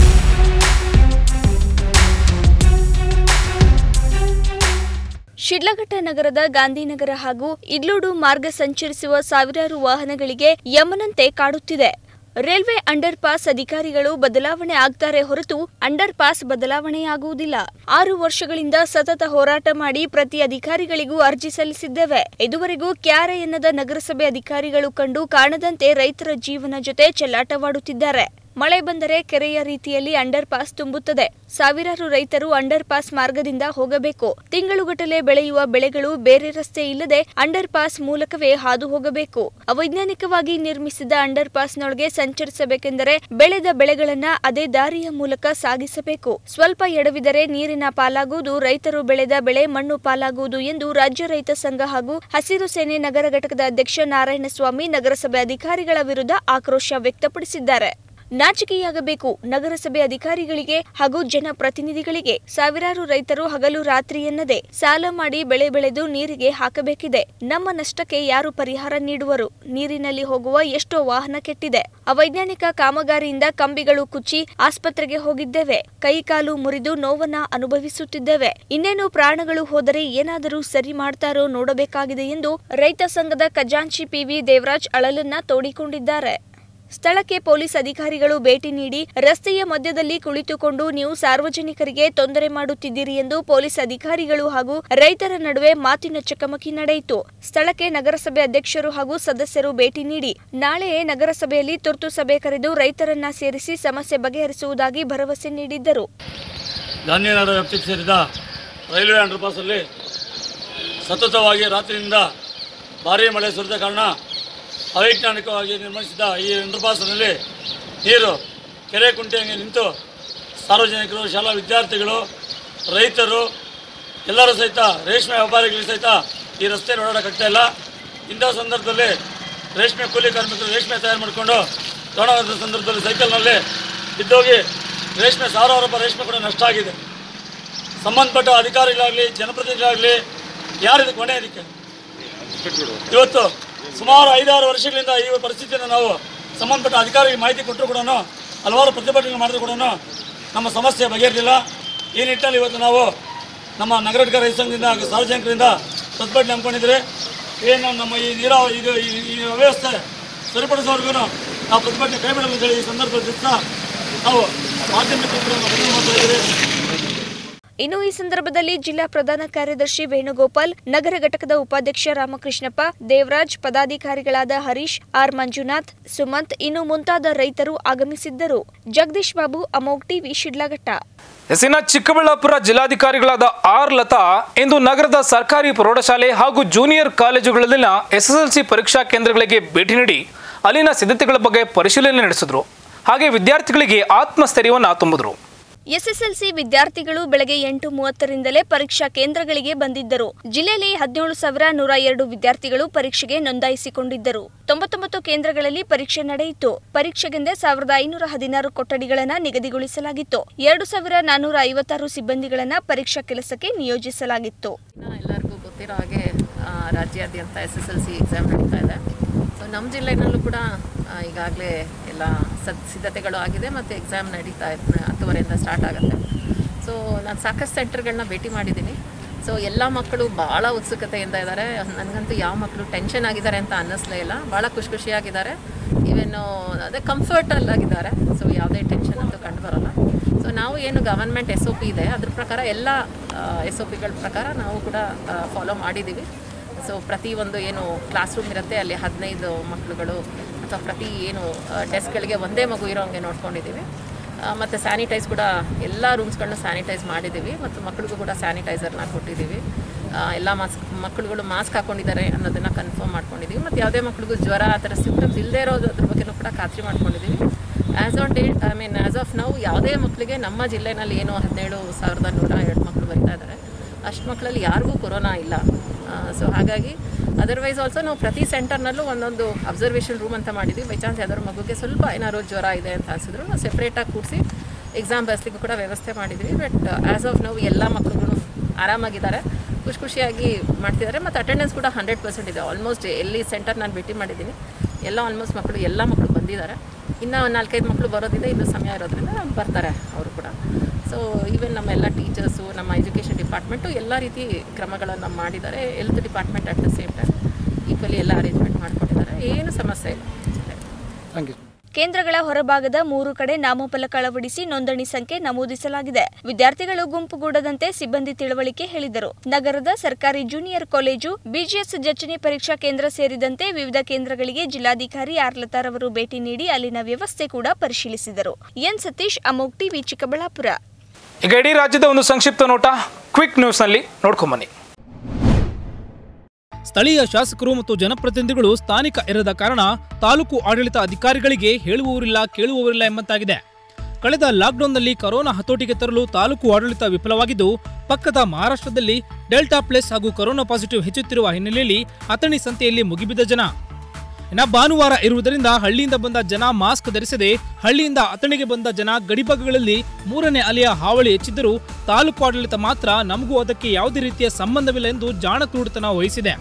ಶಿಡ್ಲಘಟ್ಟ ನಗರದ ಗಾಂಧಿನಗರ ಹಾಗೂ ಇಡ್ಲೂಡು ಮಾರ್ಗ ಸಂಚರಿಸುವ ಸಾವಿರಾರು ವಾಹನಗಳಿಗೆ ಯಮನಂತೆ ಕಾಡುತ್ತಿದೆ ರೈಲ್ವೆ ಅಂಡರ್ ಪಾಸ್ ಅಧಿಕಾರಿಗಳು ಬದಲಾವಣೆ ಆಗ್ತಾರೆ ಹೊರತು ಅಂಡರ್ ಪಾಸ್ ಬದಲಾವಣೆಯಾಗುವುದಿಲ್ಲ ಆರು ವರ್ಷಗಳಿಂದ ಸತತ ಹೋರಾಟ ಮಾಡಿ ಪ್ರತಿ ಅಧಿಕಾರಿಗಳಿಗೂ ಅರ್ಜಿ ಸಲ್ಲಿಸಿದ್ದೇವೆ ಇದುವರೆಗೂ ಕ್ಯಾರೆ ಎನ್ನದ ನಗರಸಭೆ ಅಧಿಕಾರಿಗಳು ಕಂಡು ಕಾಣದಂತೆ ರೈತರ ಜೀವನ ಜೊತೆ ಚೆಲ್ಲಾಟವಾಡುತ್ತಿದ್ದಾರೆ ಮಳೆ ಬಂದರೆ ಕೆರೆಯ ರೀತಿಯಲ್ಲಿ ಅಂಡರ್ ಪಾಸ್ ತುಂಬುತ್ತದೆ ಸಾವಿರಾರು ರೈತರು ಅಂಡರ್ ಪಾಸ್ ಮಾರ್ಗದಿಂದ ಹೋಗಬೇಕು ತಿಂಗಳುಗಟ್ಟಲೆ ಬೆಳೆಯುವ ಬೆಳೆಗಳು ಬೇರೆ ರಸ್ತೆ ಇಲ್ಲದೆ ಅಂಡರ್ ಪಾಸ್ ಮೂಲಕವೇ ಹಾದು ಹೋಗಬೇಕು ಅವೈಜ್ಞಾನಿಕವಾಗಿ ನಿರ್ಮಿಸಿದ ಅಂಡರ್ ಪಾಸ್ನೊಳಗೆ ಸಂಚರಿಸಬೇಕೆಂದರೆ ಬೆಳೆದ ಬೆಳೆಗಳನ್ನ ಅದೇ ದಾರಿಯ ಮೂಲಕ ಸಾಗಿಸಬೇಕು ಸ್ವಲ್ಪ ಎಡವಿದರೆ ನೀರಿನ ಪಾಲಾಗುವುದು ರೈತರು ಬೆಳೆದ ಬೆಳೆ ಮಣ್ಣು ಪಾಲಾಗುವುದು ಎಂದು ರಾಜ್ಯ ರೈತ ಸಂಘ ಹಾಗೂ ಹಸಿರು ಸೇನೆ ನಗರ ಘಟಕದ ಅಧ್ಯಕ್ಷ ನಾರಾಯಣಸ್ವಾಮಿ ನಗರಸಭೆ ಅಧಿಕಾರಿಗಳ ವಿರುದ್ಧ ಆಕ್ರೋಶ ವ್ಯಕ್ತಪಡಿಸಿದ್ದಾರೆ ನಾಚಿಕೆಯಾಗಬೇಕು ನಗರಸಭೆ ಅಧಿಕಾರಿಗಳಿಗೆ ಹಾಗೂ ಜನಪ್ರತಿನಿಧಿಗಳಿಗೆ ಸಾವಿರಾರು ರೈತರು ಹಗಲು ರಾತ್ರಿ ಎನ್ನದೆ ಸಾಲ ಮಾಡಿ ಬೆಳೆ ಬೆಳೆದು ನೀರಿಗೆ ಹಾಕಬೇಕಿದೆ ನಮ್ಮ ನಷ್ಟಕ್ಕೆ ಯಾರು ಪರಿಹಾರ ನೀಡುವರು ನೀರಿನಲ್ಲಿ ಹೋಗುವ ಎಷ್ಟೋ ವಾಹನ ಕೆಟ್ಟಿದೆ ಅವೈಜ್ಞಾನಿಕ ಕಾಮಗಾರಿಯಿಂದ ಕಂಬಿಗಳು ಕುಚ್ಚಿ ಆಸ್ಪತ್ರೆಗೆ ಹೋಗಿದ್ದೇವೆ ಕೈ ಕಾಲು ಮುರಿದು ನೋವನ್ನ ಅನುಭವಿಸುತ್ತಿದ್ದೇವೆ ಇನ್ನೇನು ಪ್ರಾಣಗಳು ಹೋದರೆ ಏನಾದರೂ ಸರಿ ಮಾಡ್ತಾರೋ ನೋಡಬೇಕಾಗಿದೆ ಎಂದು ರೈತ ಸಂಘದ ಖಜಾಂಚಿ ಪಿವಿ ದೇವರಾಜ್ ಅಳಲನ್ನ ತೋಡಿಕೊಂಡಿದ್ದಾರೆ ಸ್ಥಳಕ್ಕೆ ಪೊಲೀಸ್ ಅಧಿಕಾರಿಗಳು ಭೇಟಿ ನೀಡಿ ರಸ್ತೆಯ ಮಧ್ಯದಲ್ಲಿ ಕುಳಿತುಕೊಂಡು ನೀವು ಸಾರ್ವಜನಿಕರಿಗೆ ತೊಂದರೆ ಮಾಡುತ್ತಿದ್ದೀರಿ ಎಂದು ಪೊಲೀಸ್ ಅಧಿಕಾರಿಗಳು ಹಾಗೂ ರೈತರ ನಡುವೆ ಮಾತಿನ ಚಕಮಕಿ ನಡೆಯಿತು ಸ್ಥಳಕ್ಕೆ ನಗರಸಭೆ ಅಧ್ಯಕ್ಷರು ಹಾಗೂ ಸದಸ್ಯರು ಭೇಟಿ ನೀಡಿ ನಾಳೆ ನಗರಸಭೆಯಲ್ಲಿ ತುರ್ತು ಸಭೆ ಕರೆದು ರೈತರನ್ನ ಸೇರಿಸಿ ಸಮಸ್ಯೆ ಬಗೆಹರಿಸುವುದಾಗಿ ಭರವಸೆ ನೀಡಿದ್ದರು ಗಾಂಧಿನಗರ ವ್ಯಾಪ್ತಿಗೆ ಸೇರಿದ ರೈಲ್ವೆ ಅಂಡರ್ಪಾಸಲ್ಲಿ ಸತತವಾಗಿ ರಾತ್ರಿಯಿಂದ ಭಾರೀ ಮಳೆ ಸುರಿದ ಕಾರಣ ಅವೈಜ್ಞಾನಿಕವಾಗಿ ನಿರ್ಮಿಸಿದ ಈ ಅಂಡರ್ಪಾಸ್ನಲ್ಲಿ ನೀರು ಕೆರೆ ಕುಂಟೆಗೆ ನಿಂತು ಸಾರ್ವಜನಿಕರು ಶಾಲಾ ವಿದ್ಯಾರ್ಥಿಗಳು ರೈತರು ಎಲ್ಲರೂ ಸಹಿತ ರೇಷ್ಮೆ ವ್ಯಾಪಾರಿಗಳು ಸಹಿತ ಈ ರಸ್ತೆ ಓಡಾಡೋಕ್ಕಾಗ್ತಾ ಇಲ್ಲ ಇಂಥ ಸಂದರ್ಭದಲ್ಲಿ ರೇಷ್ಮೆ ಕೂಲಿ ಕಾರ್ಮಿಕರು ರೇಷ್ಮೆ ತಯಾರು ಮಾಡಿಕೊಂಡು ತಗೊಂಡೋದ ಸಂದರ್ಭದಲ್ಲಿ ಸೈಕಲ್ನಲ್ಲಿ ಬಿದ್ದೋಗಿ ರೇಷ್ಮೆ ಸಾವಿರಾರು ರೂಪಾಯಿ ರೇಷ್ಮೆ ಕೂಡ ನಷ್ಟ ಆಗಿದೆ ಸಂಬಂಧಪಟ್ಟ ಅಧಿಕಾರಿಗಳಾಗಲಿ ಜನಪ್ರತಿನಿಧಿಗಳಾಗಲಿ ಯಾರು ಇದಕ್ಕೆ ಹೊಣೆ ಇದಕ್ಕೆ ಇವತ್ತು ಸುಮಾರು ಐದಾರು ವರ್ಷಗಳಿಂದ ಈ ಪರಿಸ್ಥಿತಿಯನ್ನು ನಾವು ಸಂಬಂಧಪಟ್ಟ ಅಧಿಕಾರಿಗೆ ಮಾಹಿತಿ ಕೊಟ್ಟರು ಕೂಡ ಹಲವಾರು ಪ್ರತಿಭಟನೆ ಮಾಡಿದ್ರು ಕೂಡ ನಮ್ಮ ಸಮಸ್ಯೆ ಬಗೆಹರಿಲಿಲ್ಲ ಈ ನಿಟ್ಟಿನಲ್ಲಿ ಇವತ್ತು ನಾವು ನಮ್ಮ ನಗರ ಘಟಕ ರೈತ ಸಂಘದಿಂದ ಹಾಗೂ ಸಾರ್ವಜನಿಕರಿಂದ ಪ್ರತಿಭಟನೆ ಹಮ್ಮಿಕೊಂಡಿದ್ರೆ ಏನು ನಮ್ಮ ಈ ನೀರಾವರಿ ಇದು ಈ- ಈ ವ್ಯವಸ್ಥೆ ಸರಿಪಡಿಸೋರ್ಗು ನಾವು ಪ್ರತಿಭಟನೆ ಕೈ ಬಿಡಲು ಅಂತೇಳಿ ಈ ಸಂದರ್ಭದಲ್ಲಿ ನಾವು ಮಾಧ್ಯಮಿಕ ಮನವಿ ಮಾಡ್ತಾ ಇದ್ದೀವಿ ಇನ್ನು ಈ ಸಂದರ್ಭದಲ್ಲಿ ಜಿಲ್ಲಾ ಪ್ರಧಾನ ಕಾರ್ಯದರ್ಶಿ ವೇಣುಗೋಪಾಲ್ ನಗರ ಘಟಕದ ಉಪಾಧ್ಯಕ್ಷ ರಾಮಕೃಷ್ಣಪ್ಪ ದೇವರಾಜ್ ಪದಾಧಿಕಾರಿಗಳಾದ ಹರೀಶ್ ಆರ್ ಮಂಜುನಾಥ್ ಸುಮಂತ್ ಇನ್ನು ಮುಂತಾದ ರೈತರು ಆಗಮಿಸಿದ್ದರು ಜಗದೀಶ್ ಬಾಬು ಅಮೋಗ್ ಟಿವಿ ಶಿಡ್ಲಘಟ್ಟ ಎಸಿನ ಚಿಕ್ಕಬಳ್ಳಾಪುರ ಜಿಲ್ಲಾಧಿಕಾರಿಗಳಾದ ಆರ್ ಲತಾ ಇಂದು ನಗರದ ಸರ್ಕಾರಿ ಪ್ರೌಢಶಾಲೆ ಹಾಗೂ ಜೂನಿಯರ್ ಕಾಲೇಜುಗಳಲ್ಲಿನ ಎಸ್ಎಸ್ಎಲ್ಸಿ ಪರೀಕ್ಷಾ ಕೇಂದ್ರಗಳಿಗೆ ಭೇಟಿ ನೀಡಿ ಅಲ್ಲಿನ ಸಿದ್ಧತೆಗಳ ಬಗ್ಗೆ ಪರಿಶೀಲನೆ ನಡೆಸಿದ್ರು ಹಾಗೆ ವಿದ್ಯಾರ್ಥಿಗಳಿಗೆ ಆತ್ಮಸ್ಥೈರ್ಯವನ್ನು ತುಂಬಿದ್ರು ಎಸ್ಎಸ್ಎಲ್ಸಿ ವಿದ್ಯಾರ್ಥಿಗಳು ಬೆಳಗ್ಗೆ ಎಂಟು ಮೂವತ್ತರಿಂದಲೇ ಪರೀಕ್ಷಾ ಕೇಂದ್ರಗಳಿಗೆ ಬಂದಿದ್ದರು ಜಿಲ್ಲೆಯಲ್ಲಿ ಹದಿನೇಳು ಸಾವಿರ ನೂರ ಎರಡು ವಿದ್ಯಾರ್ಥಿಗಳು ಪರೀಕ್ಷೆಗೆ ನೋಂದಾಯಿಸಿಕೊಂಡಿದ್ದರು ತೊಂಬತ್ತೊಂಬತ್ತು ಕೇಂದ್ರಗಳಲ್ಲಿ ಪರೀಕ್ಷೆ ನಡೆಯಿತು ಪರೀಕ್ಷೆಗೆಂದೇ ಸಾವಿರದ ಐನೂರ ಹದಿನಾರು ಕೊಠಡಿಗಳನ್ನು ನಿಗದಿಗೊಳಿಸಲಾಗಿತ್ತು ಎರಡು ಸಾವಿರ ನಾನ್ನೂರ ಐವತ್ತಾರು ಸಿಬ್ಬಂದಿಗಳನ್ನ ಪರೀಕ್ಷಾ ಕೆಲಸಕ್ಕೆ ನಿಯೋಜಿಸಲಾಗಿತ್ತು ಎಲ್ಲರಿಗೂ ಗೊತ್ತಿರೋ ಹಾಗೆ ಆ, ರಾಜ್ಯಾದ್ಯಂತ S S L C exam ನಡೀತಾ ಇದೆ ಸೊ ನಮ್ಮ ಜಿಲ್ಲೆನಲ್ಲೂ ಕೂಡ ಈಗಾಗಲೇ ಎಲ್ಲ ಸದ್ ಸಿದ್ಧತೆಗಳು ಆಗಿದೆ ಮತ್ತು ಎಕ್ಸಾಮ್ ನಡೀತಾ ಇದೆ ಹತ್ತುವರೆಯಿಂದ ಸ್ಟಾರ್ಟ್ ಆಗುತ್ತೆ ಸೊ ನಾನು ಸಾಕಷ್ಟು ಸೆಂಟರ್ಗಳನ್ನ ಭೇಟಿ ಮಾಡಿದ್ದೀನಿ ಸೊ ಎಲ್ಲ ಮಕ್ಕಳು ಭಾಳ ಉತ್ಸುಕತೆಯಿಂದ ಇದ್ದಾರೆ ನನಗಂತೂ ಯಾವ ಮಕ್ಕಳು ಟೆನ್ಷನ್ ಆಗಿದ್ದಾರೆ ಅಂತ ಅನ್ನಿಸ್ಲೇ ಇಲ್ಲ ಭಾಳ ಖುಷಿ ಖುಷಿಯಾಗಿದ್ದಾರೆ ಈವೆನ್ನು ಅದೇ ಕಂಫರ್ಟಲ್ಲಾಗಿದ್ದಾರೆ ಸೊ ಯಾವುದೇ ಟೆನ್ಷನ್ ಅಂತೂ ಕಂಡು ಬರೋಲ್ಲ ಸೊ ನಾವು ಏನು ಗವರ್ಮೆಂಟ್ ಎಸ್ ಒ ಪಿ ಇದೆ ಅದ್ರ ಪ್ರಕಾರ ಎಲ್ಲ ಎಸ್ ಒ ಪಿಗಳ ಪ್ರಕಾರ ನಾವು ಕೂಡ ಫಾಲೋ ಮಾಡಿದ್ದೀವಿ ಸೊ ಪ್ರತಿ ಒಂದು ಏನು ಕ್ಲಾಸ್ ರೂಮ್ ಇರುತ್ತೆ ಅಲ್ಲಿ ಹದಿನೈದು ಮಕ್ಕಳುಗಳು ಅಥವಾ ಪ್ರತಿ ಏನು ಡೆಸ್ಕ್ಗಳಿಗೆ ಒಂದೇ ಮಗು ಇರೋಂಗೆ ನೋಡ್ಕೊಂಡಿದ್ದೀವಿ ಮತ್ತು ಸ್ಯಾನಿಟೈಸ್ ಕೂಡ ಎಲ್ಲ ರೂಮ್ಸ್ಗಳನ್ನ ಸ್ಯಾನಿಟೈಸ್ ಮಾಡಿದ್ದೀವಿ ಮತ್ತು ಮಕ್ಕಳಿಗೂ ಕೂಡ ಸ್ಯಾನಿಟೈಸರ್ನ ಕೊಟ್ಟಿದ್ದೀವಿ ಆ, ಎಲ್ಲ ಮಾಸ್ಕ್ ಮಕ್ಕಳುಗಳು ಮಾಸ್ಕ್ ಹಾಕೊಂಡಿದ್ದಾರೆ ಅನ್ನೋದನ್ನು ಕನ್ಫರ್ಮ್ ಮಾಡ್ಕೊಂಡಿದ್ದೀವಿ ಮತ್ತು ಯಾವುದೇ ಮಕ್ಕಳಿಗೂ ಜ್ವರ ಆ ಥರ ಸಿಂಪ್ಟಮ್ಸ್ ಇಲ್ಲದೇ ಇರೋದ್ರ ಬಗ್ಗೆನೂ ಕೂಡ ಖಾತ್ರಿ ಮಾಡ್ಕೊಂಡಿದ್ದೀವಿ as on date I mean as of ನಾವು ಯಾವುದೇ ಮಕ್ಕಳಿಗೆ ನಮ್ಮ ಜಿಲ್ಲೆನಲ್ಲಿ ಏನು ಹದಿನೇಳು ಸಾವಿರದ ನೂರ ಎರಡು ಮಕ್ಕಳು ಬರಿತಾ ಇದ್ದಾರೆ ಅಷ್ಟು ಮಕ್ಕಳಲ್ಲಿ ಯಾರಿಗೂ ಕೊರೋನಾ ಇಲ್ಲ ಸೊ ಹಾಗಾಗಿ ಅದರ್ವೈಸ್ ಆಲ್ಸೋ ನಾವು ಪ್ರತಿ ಸೆಂಟರ್ನಲ್ಲೂ ಒಂದೊಂದು ಅಬ್ಸರ್ವೇಷನ್ ರೂಮ್ ಅಂತ ಮಾಡಿದ್ವಿ ಬೈ ಚಾನ್ಸ್ ಯಾವ್ದಾದ್ರು ಮಗುಗೆ ಸ್ವಲ್ಪ ಏನಾದ್ರು ಜ್ವರ ಇದೆ ಅಂತ ಅನಿಸಿದ್ರು ನಾವು ಸೆಪ್ರೇಟಾಗಿ ಕೂರಿಸಿ ಎಕ್ಸಾಮ್ ಬರೆಸ್ಲಿಕ್ಕೂ ಕೂಡ ವ್ಯವಸ್ಥೆ ಮಾಡಿದ್ವಿ ಬಟ್ ಆ್ಯಸ್ ಆಫ್ ನಾವು ಎಲ್ಲ ಮಕ್ಕಳುಗಳು ಆರಾಮಾಗಿದ್ದಾರೆ ಖುಷಿ ಖುಷಿಯಾಗಿ ಮಾಡ್ತಿದ್ದಾರೆ ಮತ್ತು ಅಟೆಂಡೆನ್ಸ್ ಕೂಡ ಹಂಡ್ರೆಡ್ ಪರ್ಸೆಂಟ್ ಇದೆ ಆಲ್ಮೋಸ್ಟ್ ಎಲ್ಲಿ ಸೆಂಟರ್ ನಾನು ಭೇಟಿ ಮಾಡಿದ್ದೀನಿ ಎಲ್ಲ ಆಲ್ಮೋಸ್ಟ್ ಮಕ್ಕಳು ಎಲ್ಲ ಮಕ್ಕಳು ಬಂದಿದ್ದಾರೆ ಇನ್ನೂ ಒಂದು ನಾಲ್ಕೈದು ಮಕ್ಕಳು ಬರೋದಿದೆ ಇನ್ನೂ ಸಮಯ ಇರೋದ್ರಿಂದ ಬರ್ತಾರೆ ಅವರು ಕೂಡ ಸೊ ಈವನ್ ನಮ್ಮ ಎಲ್ಲ ಟೀಚರ್ಸು ನಮ್ಮ ಎಜುಕೇಷನ್ ಡಿಪಾರ್ಟ್ಮೆಂಟು ಎಲ್ಲ ರೀತಿ ಕ್ರಮಗಳನ್ನು ಮಾಡಿದ್ದಾರೆ health department at the same time equally ಎಲ್ಲ ಅರೇಂಜ್ಮೆಂಟ್ ಮಾಡ್ಕೊಂಡಿದ್ದಾರೆ ಏನು ಸಮಸ್ಯೆ ಇಲ್ಲ ಥ್ಯಾಂಕ್ ಯು ಕೇಂದ್ರಗಳ ಹೊರಭಾಗದ ಮೂರು ಕಡೆ ನಾಮಫಲಕ ಅಳವಡಿಸಿ ನೋಂದಣಿ ಸಂಖ್ಯೆ ನಮೂದಿಸಲಾಗಿದೆ ವಿದ್ಯಾರ್ಥಿಗಳು ಗುಂಪುಗೂಡದಂತೆ ಸಿಬ್ಬಂದಿ ತಿಳುವಳಿಕೆ ಹೇಳಿದರು ನಗರದ ಸರ್ಕಾರಿ ಜೂನಿಯರ್ ಕಾಲೇಜು ಬಿಜಿಎಸ್ ಜಚನೆ ಪರೀಕ್ಷಾ ಕೇಂದ್ರ ಸೇರಿದಂತೆ ವಿವಿಧ ಕೇಂದ್ರಗಳಿಗೆ ಜಿಲ್ಲಾಧಿಕಾರಿ ಆರ್ ಲತಾರವರು ಭೇಟಿ ನೀಡಿ ಅಲ್ಲಿನ ವ್ಯವಸ್ಥೆ ಕೂಡ ಪರಿಶೀಲಿಸಿದರು ಎನ್ ಸತೀಶ್ ಅಮೋಕ್ ಟಿವಿ ಚಿಕ್ಕಬಳ್ಳಾಪುರ ಈಗ ಇಡೀ ರಾಜ್ಯದ ಒಂದು ಸಂಕ್ಷಿಪ್ತ ನೋಟ ಕ್ವಿಕ್ ನ್ಯೂಸ್ನಲ್ಲಿ ನೋಡ್ಕೊಂಬನ್ನಿ ಸ್ಥಳೀಯ ಶಾಸಕರು ಮತ್ತು ಜನಪ್ರತಿನಿಧಿಗಳು ಸ್ಥಾನಿಕ ಇರದ ಕಾರಣ ತಾಲೂಕು ಆಡಳಿತ ಅಧಿಕಾರಿಗಳಿಗೆ ಹೇಳುವವರಿಲ್ಲ ಕೇಳುವವರಿಲ್ಲ ಎಂಬಂತಾಗಿದೆ ಕಳೆದ ಲಾಕ್ಡೌನ್ನಲ್ಲಿ ಕೊರೋನಾ ಹತೋಟಿಗೆ ತರಲು ತಾಲೂಕು ಆಡಳಿತ ವಿಫಲವಾಗಿದ್ದು ಪಕ್ಕದ ಮಹಾರಾಷ್ಟ್ರದಲ್ಲಿ ಡೆಲ್ಟಾ ಪ್ಲಸ್ ಹಾಗೂ ಕೊರೋನಾ ಪಾಸಿಟಿವ್ ಹೆಚ್ಚುತ್ತಿರುವ ಹಿನ್ನೆಲೆಯಲ್ಲಿ ಅಥಣಿ ಸಂತೆಯಲ್ಲಿ ಮುಗಿಬಿದ್ದ ಜನ ಇನ್ನ ಭಾನುವಾರ ಇರುವುದರಿಂದ ಹಳ್ಳಿಯಿಂದ ಬಂದ ಜನ ಮಾಸ್ಕ್ ಧರಿಸದೆ ಹಳ್ಳಿಯಿಂದ ಅಥಣಿಗೆ ಬಂದ ಜನ ಗಡಿಭಾಗಗಳಲ್ಲಿ ಮೂರನೇ ಅಲೆಯ ಹಾವಳಿ ಹೆಚ್ಚಿದ್ದರೂ ತಾಲೂಕು ಆಡಳಿತ ಮಾತ್ರ ನಮಗೂ ಅದಕ್ಕೆ ಯಾವುದೇ ರೀತಿಯ ಸಂಬಂಧವಿಲ್ಲ ಎಂದು ಜಾಣಕ್ರೂಡತನ ವಹಿಸಿದೆ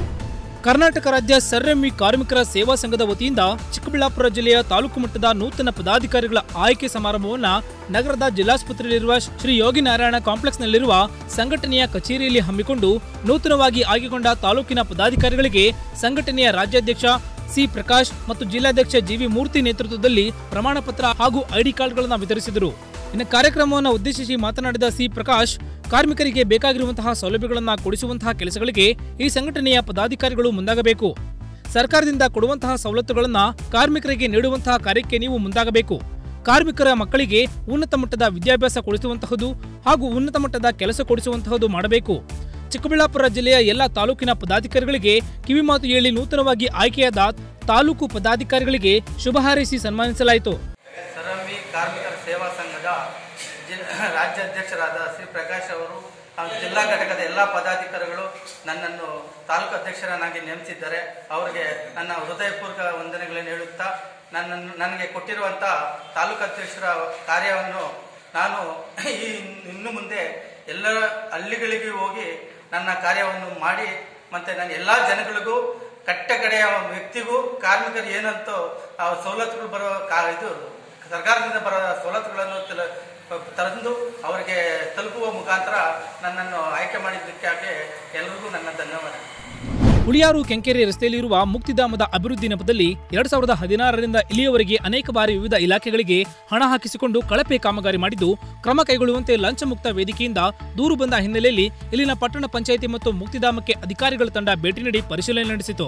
ಕರ್ನಾಟಕ ರಾಜ್ಯ ಸರ್ಎಂವಿ ಕಾರ್ಮಿಕರ ಸೇವಾ ಸಂಘದ ವತಿಯಿಂದ ಚಿಕ್ಕಬಳ್ಳಾಪುರ ಜಿಲ್ಲೆಯ ತಾಲೂಕು ಮಟ್ಟದ ನೂತನ ಪದಾಧಿಕಾರಿಗಳ ಆಯ್ಕೆ ಸಮಾರಂಭವನ್ನು ನಗರದ ಜಿಲ್ಲಾಸ್ಪತ್ರೆಯಲ್ಲಿರುವ ಶ್ರೀ ಯೋಗಿ ನಾರಾಯಣ ಕಾಂಪ್ಲೆಕ್ಸ್ನಲ್ಲಿರುವ ಸಂಘಟನೆಯ ಕಚೇರಿಯಲ್ಲಿ ಹಮ್ಮಿಕೊಂಡು ನೂತನವಾಗಿ ಆಯ್ಕೆಗೊಂಡ ತಾಲೂಕಿನ ಪದಾಧಿಕಾರಿಗಳಿಗೆ ಸಂಘಟನೆಯ ರಾಜ್ಯಾಧ್ಯಕ್ಷ ಸಿ ಪ್ರಕಾಶ್ ಮತ್ತು ಜಿಲ್ಲಾಧ್ಯಕ್ಷ ಜಿವಿ ಮೂರ್ತಿ ನೇತೃತ್ವದಲ್ಲಿ ಪ್ರಮಾಣ ಪತ್ರ ಹಾಗೂ ಐಡಿ ಕಾರ್ಡ್ಗಳನ್ನು ವಿತರಿಸಿದರು ಇನ್ನು ಕಾರ್ಯಕ್ರಮವನ್ನು ಉದ್ದೇಶಿಸಿ ಮಾತನಾಡಿದ ಸಿ ಪ್ರಕಾಶ್ ಕಾರ್ಮಿಕರಿಗೆ ಬೇಕಾಗಿರುವಂತಹ ಸೌಲಭ್ಯಗಳನ್ನು ಕೊಡಿಸುವಂತಹ ಕೆಲಸಗಳಿಗೆ ಈ ಸಂಘಟನೆಯ ಪದಾಧಿಕಾರಿಗಳು ಮುಂದಾಗಬೇಕು ಸರ್ಕಾರದಿಂದ ಕೊಡುವಂತಹ ಸವಲತ್ತುಗಳನ್ನು ಕಾರ್ಮಿಕರಿಗೆ ನೀಡುವಂತಹ ಕಾರ್ಯಕ್ಕೆ ನೀವು ಮುಂದಾಗಬೇಕು ಕಾರ್ಮಿಕರ ಮಕ್ಕಳಿಗೆ ಉನ್ನತ ಮಟ್ಟದ ವಿದ್ಯಾಭ್ಯಾಸ ಕೊಡಿಸುವಂತಹದ್ದು ಹಾಗೂ ಉನ್ನತ ಮಟ್ಟದ ಕೆಲಸ ಕೊಡಿಸುವಂತಹದ್ದು ಮಾಡಬೇಕು ಚಿಕ್ಕಬಳ್ಳಾಪುರ ಜಿಲ್ಲೆಯ ಎಲ್ಲ ತಾಲೂಕಿನ ಪದಾಧಿಕಾರಿಗಳಿಗೆ ಕಿವಿಮಾತು ಹೇಳಿ ನೂತನವಾಗಿ ಆಯ್ಕೆಯಾದ ತಾಲೂಕು ಪದಾಧಿಕಾರಿಗಳಿಗೆ ಶುಭ ಹಾರೈಸಿ ಸನ್ಮಾನಿಸಲಾಯಿತು ಸರಂಬಿ ಕಾರ್ಮಿಕರ ಸೇವಾ ಸಂಘದ ಜಿಲ್ ರಾಜ್ಯಾಧ್ಯಕ್ಷರಾದ ಶ್ರೀ ಪ್ರಕಾಶ್ ಅವರು ಹಾಗೂ ಜಿಲ್ಲಾ ಘಟಕದ ಎಲ್ಲ ಪದಾಧಿಕಾರಿಗಳು ನನ್ನನ್ನು ತಾಲೂಕು ಅಧ್ಯಕ್ಷರನ್ನಾಗಿ ನೇಮಿಸಿದ್ದಾರೆ ಅವರಿಗೆ ನನ್ನ ಹೃದಯಪೂರ್ವಕ ವಂದನೆಗಳನ್ನು ಹೇಳುತ್ತಾ ನನ್ನನ್ನು ನನಗೆ ಕೊಟ್ಟಿರುವಂಥ ತಾಲೂಕು ಅಧ್ಯಕ್ಷರ ಕಾರ್ಯವನ್ನು ನಾನು ಈ ಇನ್ನು ಮುಂದೆ ಎಲ್ಲ ಹಳ್ಳಿಗಳಿಗೆ ಹೋಗಿ ನನ್ನ ಕಾರ್ಯವನ್ನು ಮಾಡಿ ಮತ್ತು ನಾನು ಎಲ್ಲ ಜನಗಳಿಗೂ ಕಟ್ಟ ಕಡೆಯ ವ್ಯಕ್ತಿಗೂ ಕಾರ್ಮಿಕರು ಏನಂತೋ ಆ ಸವಲತ್ತುಗಳು ಬರೋ ಕಾ ಇದು ಸರ್ಕಾರದಿಂದ ಬರೋ ಸವಲತ್ತುಗಳನ್ನು ತಲ- ತಂದು ಅವರಿಗೆ ತಲುಪುವ ಮುಖಾಂತರ ನನ್ನನ್ನು ಆಯ್ಕೆ ಮಾಡಿದ್ದಕ್ಕಾಗಿ ಎಲ್ಲರಿಗೂ ನನ್ನ ಧನ್ಯವಾದ ಹುಳಿಯಾರು ಕೆಂಕೆರೆ ರಸ್ತೆಯಲ್ಲಿರುವ ಮುಕ್ತಿಧಾಮದ ಅಭಿವೃದ್ಧಿ ನೆಪದಲ್ಲಿ ಎರಡ್ ಸಾವಿರದ ಹದಿನಾರರಿಂದ ಇಲ್ಲಿಯವರೆಗೆ ಅನೇಕ ಬಾರಿ ವಿವಿಧ ಇಲಾಖೆಗಳಿಗೆ ಹಣ ಹಾಕಿಸಿಕೊಂಡು ಕಳಪೆ ಕಾಮಗಾರಿ ಮಾಡಿದ್ದು ಕ್ರಮ ಕೈಗೊಳ್ಳುವಂತೆ ಲಂಚ ಮುಕ್ತ ವೇದಿಕೆಯಿಂದ ದೂರು ಬಂದ ಹಿನ್ನೆಲೆಯಲ್ಲಿ ಇಲ್ಲಿನ ಪಟ್ಟಣ ಪಂಚಾಯಿತಿ ಮತ್ತು ಮುಕ್ತಿಧಾಮಕ್ಕೆ ಅಧಿಕಾರಿಗಳ ತಂಡ ಭೇಟಿ ನೀಡಿ ಪರಿಶೀಲನೆ ನಡೆಸಿತು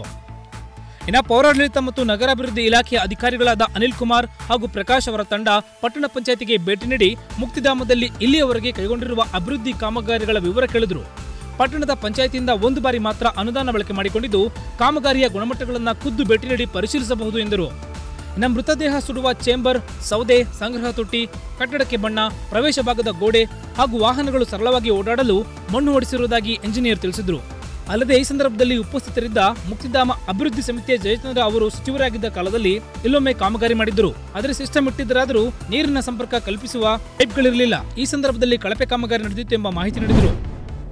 ಇನ್ನ ಪೌರಾಡಳಿತ ಮತ್ತು ನಗರಾಭಿವೃದ್ಧಿ ಇಲಾಖೆಯ ಅಧಿಕಾರಿಗಳಾದ ಅನಿಲ್ ಕುಮಾರ್ ಹಾಗೂ ಪ್ರಕಾಶ್ ಅವರ ತಂಡ ಪಟ್ಟಣ ಪಂಚಾಯಿತಿಗೆ ಭೇಟಿ ನೀಡಿ ಮುಕ್ತಿಧಾಮದಲ್ಲಿ ಇಲ್ಲಿಯವರೆಗೆ ಕೈಗೊಂಡಿರುವ ಅಭಿವೃದ್ಧಿ ಕಾಮಗಾರಿಗಳ ವಿವರ ಕೇಳಿದರು ಪಟ್ಟಣದ ಪಂಚಾಯಿತಿಯಿಂದ ಒಂದು ಬಾರಿ ಮಾತ್ರ ಅನುದಾನ ಬಳಕೆ ಮಾಡಿಕೊಂಡಿದ್ದು ಕಾಮಗಾರಿಯ ಗುಣಮಟ್ಟಗಳನ್ನು ಖುದ್ದು ಭೇಟಿ ನೀಡಿ ಪರಿಶೀಲಿಸಬಹುದು ಎಂದರು ಇನ್ನು ಮೃತದೇಹ ಸುಡುವ ಚೇಂಬರ್ ಸೌದೆ ಸಂಗ್ರಹ ತೊಟ್ಟಿ ಕಟ್ಟಡಕ್ಕೆ ಬಣ್ಣ ಪ್ರವೇಶ ಭಾಗದ ಗೋಡೆ ಹಾಗೂ ವಾಹನಗಳು ಸರಳವಾಗಿ ಓಡಾಡಲು ಮಣ್ಣು ಹೊಡಿಸಿರುವುದಾಗಿ ಎಂಜಿನಿಯರ್ ತಿಳಿಸಿದರು ಅಲ್ಲದೆ ಈ ಸಂದರ್ಭದಲ್ಲಿ ಉಪಸ್ಥಿತರಿದ್ದ ಮುಕ್ತಿಧಾಮ ಅಭಿವೃದ್ಧಿ ಸಮಿತಿಯ ಜಯಚಂದ್ರ ಅವರು ಸಚಿವರಾಗಿದ್ದ ಕಾಲದಲ್ಲಿ ಇಲ್ಲೊಮ್ಮೆ ಕಾಮಗಾರಿ ಮಾಡಿದ್ದರು ಆದರೆ ಸಿಸ್ಟಮ್ ಇಟ್ಟಿದ್ದರಾದರೂ ನೀರಿನ ಸಂಪರ್ಕ ಕಲ್ಪಿಸುವ ಪೈಪ್ಗಳಿರಲಿಲ್ಲ ಈ ಸಂದರ್ಭದಲ್ಲಿ ಕಳಪೆ ಕಾಮಗಾರಿ ನಡೆದಿತ್ತು ಎಂಬ ಮಾಹಿತಿ ನೀಡಿದರು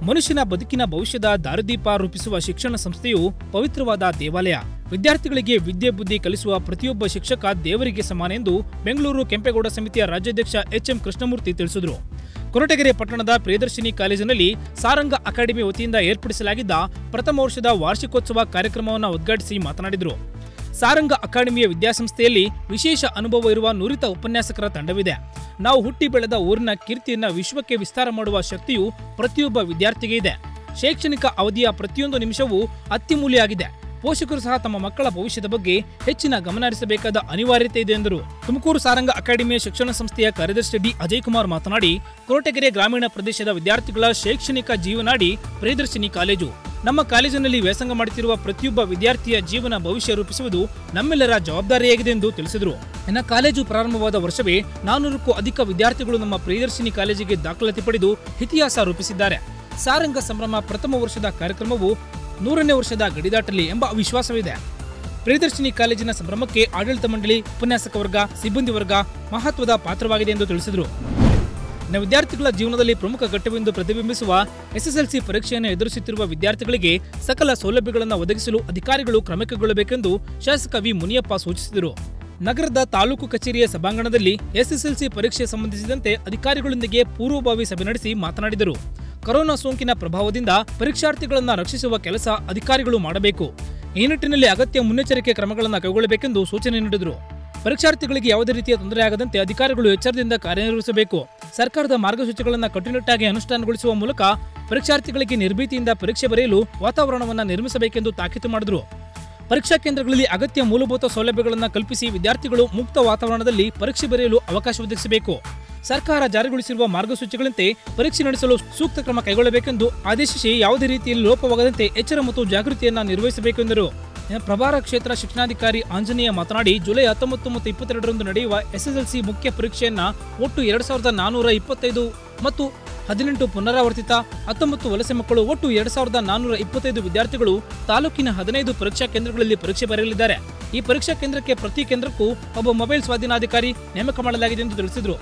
ಮನುಷ್ಯನ ಬದುಕಿನ ಭವಿಷ್ಯದ ದಾರಿದೀಪ ರೂಪಿಸುವ ಶಿಕ್ಷಣ ಸಂಸ್ಥೆಯು ಪವಿತ್ರವಾದ ದೇವಾಲಯ ವಿದ್ಯಾರ್ಥಿಗಳಿಗೆ ವಿದ್ಯೆ ಬುದ್ಧಿ ಕಲಿಸುವ ಪ್ರತಿಯೊಬ್ಬ ಶಿಕ್ಷಕ ದೇವರಿಗೆ ಸಮಾನ ಎಂದು ಬೆಂಗಳೂರು ಕೆಂಪೇಗೌಡ ಸಮಿತಿಯ ರಾಜ್ಯಾಧ್ಯಕ್ಷ ಎಚ್ಎಂ ಕೃಷ್ಣಮೂರ್ತಿ ತಿಳಿಸಿದರು ಕೊರಟಗೆರೆ ಪಟ್ಟಣದ ಪ್ರಿಯದರ್ಶಿನಿ ಕಾಲೇಜಿನಲ್ಲಿ ಸಾರಂಗ ಅಕಾಡೆಮಿ ವತಿಯಿಂದ ಏರ್ಪಡಿಸಲಾಗಿದ್ದ ಪ್ರಥಮ ವರ್ಷದ ವಾರ್ಷಿಕೋತ್ಸವ ಕಾರ್ಯಕ್ರಮವನ್ನು ಉದ್ಘಾಟಿಸಿ ಮಾತನಾಡಿದರು ಸಾರಂಗ ಅಕಾಡೆಮಿಯ ವಿದ್ಯಾಸಂಸ್ಥೆಯಲ್ಲಿ ವಿಶೇಷ ಅನುಭವ ಇರುವ ನುರಿತ ಉಪನ್ಯಾಸಕರ ತಂಡವಿದೆ ನಾವು ಹುಟ್ಟಿ ಬೆಳೆದ ಊರಿನ ಕೀರ್ತಿಯನ್ನ ವಿಶ್ವಕ್ಕೆ ವಿಸ್ತಾರ ಮಾಡುವ ಶಕ್ತಿಯು ಪ್ರತಿಯೊಬ್ಬ ವಿದ್ಯಾರ್ಥಿಗೆ ಇದೆ ಶೈಕ್ಷಣಿಕ ಅವಧಿಯ ಪ್ರತಿಯೊಂದು ನಿಮಿಷವೂ ಅತ್ಯಮೂಲ್ಯ ಆಗಿದೆ ಪೋಷಕರು ಸಹ ತಮ್ಮ ಮಕ್ಕಳ ಭವಿಷ್ಯದ ಬಗ್ಗೆ ಹೆಚ್ಚಿನ ಗಮನ ಹರಿಸಬೇಕಾದ ಅನಿವಾರ್ಯತೆ ಇದೆ ಎಂದರು ತುಮಕೂರು ಸಾರಂಗ ಅಕಾಡೆಮಿಯ ಶಿಕ್ಷಣ ಸಂಸ್ಥೆಯ ಕಾರ್ಯದರ್ಶಿ ಡಿ ಅಜಯ್ ಕುಮಾರ್ ಮಾತನಾಡಿ ಕೊರಟಗೆರೆ ಗ್ರಾಮೀಣ ಪ್ರದೇಶದ ವಿದ್ಯಾರ್ಥಿಗಳ ಶೈಕ್ಷಣಿಕ ಜೀವನಾಡಿ ಪ್ರಿಯದರ್ಶಿನಿ ಕಾಲೇಜು ನಮ್ಮ ಕಾಲೇಜಿನಲ್ಲಿ ವ್ಯಾಸಂಗ ಮಾಡುತ್ತಿರುವ ಪ್ರತಿಯೊಬ್ಬ ವಿದ್ಯಾರ್ಥಿಯ ಜೀವನ ಭವಿಷ್ಯ ರೂಪಿಸುವುದು ನಮ್ಮೆಲ್ಲರ ಜವಾಬ್ದಾರಿಯಾಗಿದೆ ಎಂದು ತಿಳಿಸಿದರು ಇನ್ನು ಕಾಲೇಜು ಪ್ರಾರಂಭವಾದ ವರ್ಷವೇ ನಾನೂರಕ್ಕೂ ಅಧಿಕ ವಿದ್ಯಾರ್ಥಿಗಳು ನಮ್ಮ ಪ್ರಿಯದರ್ಶಿನಿ ಕಾಲೇಜಿಗೆ ದಾಖಲಾತಿ ಪಡೆದು ಇತಿಹಾಸ ರೂಪಿಸಿದ್ದಾರೆ ಸಾರಂಗ ಸಂಭ್ರಮ ಪ್ರಥಮ ವರ್ಷದ ಕಾರ್ಯಕ್ರಮವು ನೂರನೇ ವರ್ಷದ ಗಡಿದಾಟಲಿ ಎಂಬ ವಿಶ್ವಾಸವಿದೆ ಪ್ರಿಯದರ್ಶಿನಿ ಕಾಲೇಜಿನ ಸಂಭ್ರಮಕ್ಕೆ ಆಡಳಿತ ಮಂಡಳಿ ಉಪನ್ಯಾಸಕ ವರ್ಗ ಸಿಬ್ಬಂದಿ ವರ್ಗ ಮಹತ್ವದ ಪಾತ್ರವಾಗಿದೆ ಎಂದು ತಿಳಿಸಿದರು ಇನ್ನು ವಿದ್ಯಾರ್ಥಿಗಳ ಜೀವನದಲ್ಲಿ ಪ್ರಮುಖ ಘಟ್ಟವೆಂದು ಪ್ರತಿಬಿಂಬಿಸುವ ಎಸ್ಎಸ್ಎಲ್ಸಿ ಪರೀಕ್ಷೆಯನ್ನು ಎದುರಿಸುತ್ತಿರುವ ವಿದ್ಯಾರ್ಥಿಗಳಿಗೆ ಸಕಲ ಸೌಲಭ್ಯಗಳನ್ನು ಒದಗಿಸಲು ಅಧಿಕಾರಿಗಳು ಕ್ರಮ ಕೈಗೊಳ್ಳಬೇಕೆಂದು ಶಾಸಕ ವಿ ಮುನಿಯಪ್ಪ ಸೂಚಿಸಿದರು ನಗರದ ತಾಲೂಕು ಕಚೇರಿಯ ಸಭಾಂಗಣದಲ್ಲಿ ಎಸ್ಎಸ್ಎಲ್ಸಿ ಪರೀಕ್ಷೆ ಸಂಬಂಧಿಸಿದಂತೆ ಅಧಿಕಾರಿಗಳೊಂದಿಗೆ ಪೂರ್ವಭಾವಿ ಸಭೆ ನಡೆಸಿ ಮಾತನಾಡಿದರು ಕೊರೋನಾ ಸೋಂಕಿನ ಪ್ರಭಾವದಿಂದ ಪರೀಕ್ಷಾರ್ಥಿಗಳನ್ನು ರಕ್ಷಿಸುವ ಕೆಲಸ ಅಧಿಕಾರಿಗಳು ಮಾಡಬೇಕು ಈ ನಿಟ್ಟಿನಲ್ಲಿ ಅಗತ್ಯ ಮುನ್ನೆಚ್ಚರಿಕೆ ಕ್ರಮಗಳನ್ನು ಕೈಗೊಳ್ಳಬೇಕೆಂದು ಸೂಚನೆ ನೀಡಿದರು ಪರೀಕ್ಷಾರ್ಥಿಗಳಿಗೆ ಯಾವುದೇ ರೀತಿಯ ತೊಂದರೆಯಾಗದಂತೆ ಅಧಿಕಾರಿಗಳು ಎಚ್ಚರದಿಂದ ಕಾರ್ಯನಿರ್ವಹಿಸಬೇಕು ಸರ್ಕಾರದ ಮಾರ್ಗಸೂಚಿಗಳನ್ನು ಕಟ್ಟುನಿಟ್ಟಾಗಿ ಅನುಷ್ಠಾನಗೊಳಿಸುವ ಮೂಲಕ ಪರೀಕ್ಷಾರ್ಥಿಗಳಿಗೆ ನಿರ್ಭೀತಿಯಿಂದ ಪರೀಕ್ಷೆ ಬರೆಯಲು ವಾತಾವರಣವನ್ನು ನಿರ್ಮಿಸಬೇಕೆಂದು ತಾಕೀತು ಮಾಡಿದರು ಪರೀಕ್ಷಾ ಕೇಂದ್ರಗಳಲ್ಲಿ ಅಗತ್ಯ ಮೂಲಭೂತ ಸೌಲಭ್ಯಗಳನ್ನು ಕಲ್ಪಿಸಿ ವಿದ್ಯಾರ್ಥಿಗಳು ಮುಕ್ತ ವಾತಾವರಣದಲ್ಲಿ ಪರೀಕ್ಷೆ ಬರೆಯಲು ಅವಕಾಶ ಒದಗಿಸಬೇಕು ಸರ್ಕಾರ ಜಾರಿಗೊಳಿಸಿರುವ ಮಾರ್ಗಸೂಚಿಗಳಂತೆ ಪರೀಕ್ಷೆ ನಡೆಸಲು ಸೂಕ್ತ ಕ್ರಮ ಕೈಗೊಳ್ಳಬೇಕೆಂದು ಆದೇಶಿಸಿ ಯಾವುದೇ ರೀತಿಯಲ್ಲಿ ಲೋಪವಾಗದಂತೆ ಎಚ್ಚರ ಮತ್ತು ಜಾಗೃತಿಯನ್ನ ನಿರ್ವಹಿಸಬೇಕೆಂದರು ಇನ್ನು ಪ್ರಭಾರ ಕ್ಷೇತ್ರ ಶಿಕ್ಷಣಾಧಿಕಾರಿ ಆಂಜನೇಯ ಮಾತನಾಡಿ ಜುಲೈ ಹತ್ತೊಂಬತ್ತು ಮತ್ತು ಇಪ್ಪತ್ತೆರಡರಂದು ನಡೆಯುವ ಎಸ್ಎಸ್ಎಲ್ಸಿ ಮುಖ್ಯ ಪರೀಕ್ಷೆಯನ್ನ ಒಟ್ಟು ಎರಡ್ ಸಾವಿರದ ನಾನೂರ ಇಪ್ಪತ್ತೈದು ಮತ್ತು ಹದಿನೆಂಟು ಪುನರಾವರ್ತಿತ ಹತ್ತೊಂಬತ್ತು ವಲಸೆ ಮಕ್ಕಳು ಒಟ್ಟು ಎರಡ್ ಸಾವಿರದ ನಾನೂರ ಇಪ್ಪತ್ತೈದು ವಿದ್ಯಾರ್ಥಿಗಳು ತಾಲೂಕಿನ ಹದಿನೈದು ಪರೀಕ್ಷಾ ಕೇಂದ್ರಗಳಲ್ಲಿ ಪರೀಕ್ಷೆ ಬರೆಯಲಿದ್ದಾರೆ ಈ ಪರೀಕ್ಷಾ ಕೇಂದ್ರಕ್ಕೆ ಪ್ರತಿ ಕೇಂದ್ರಕ್ಕೂ ಒಬ್ಬ ಮೊಬೈಲ್ ಸ್ವಾಧೀನಾಧಿಕಾರಿ ನೇಮಕ ಮಾಡಲಾಗಿದೆ ಎಂದು ತಿಳಿಸಿದರು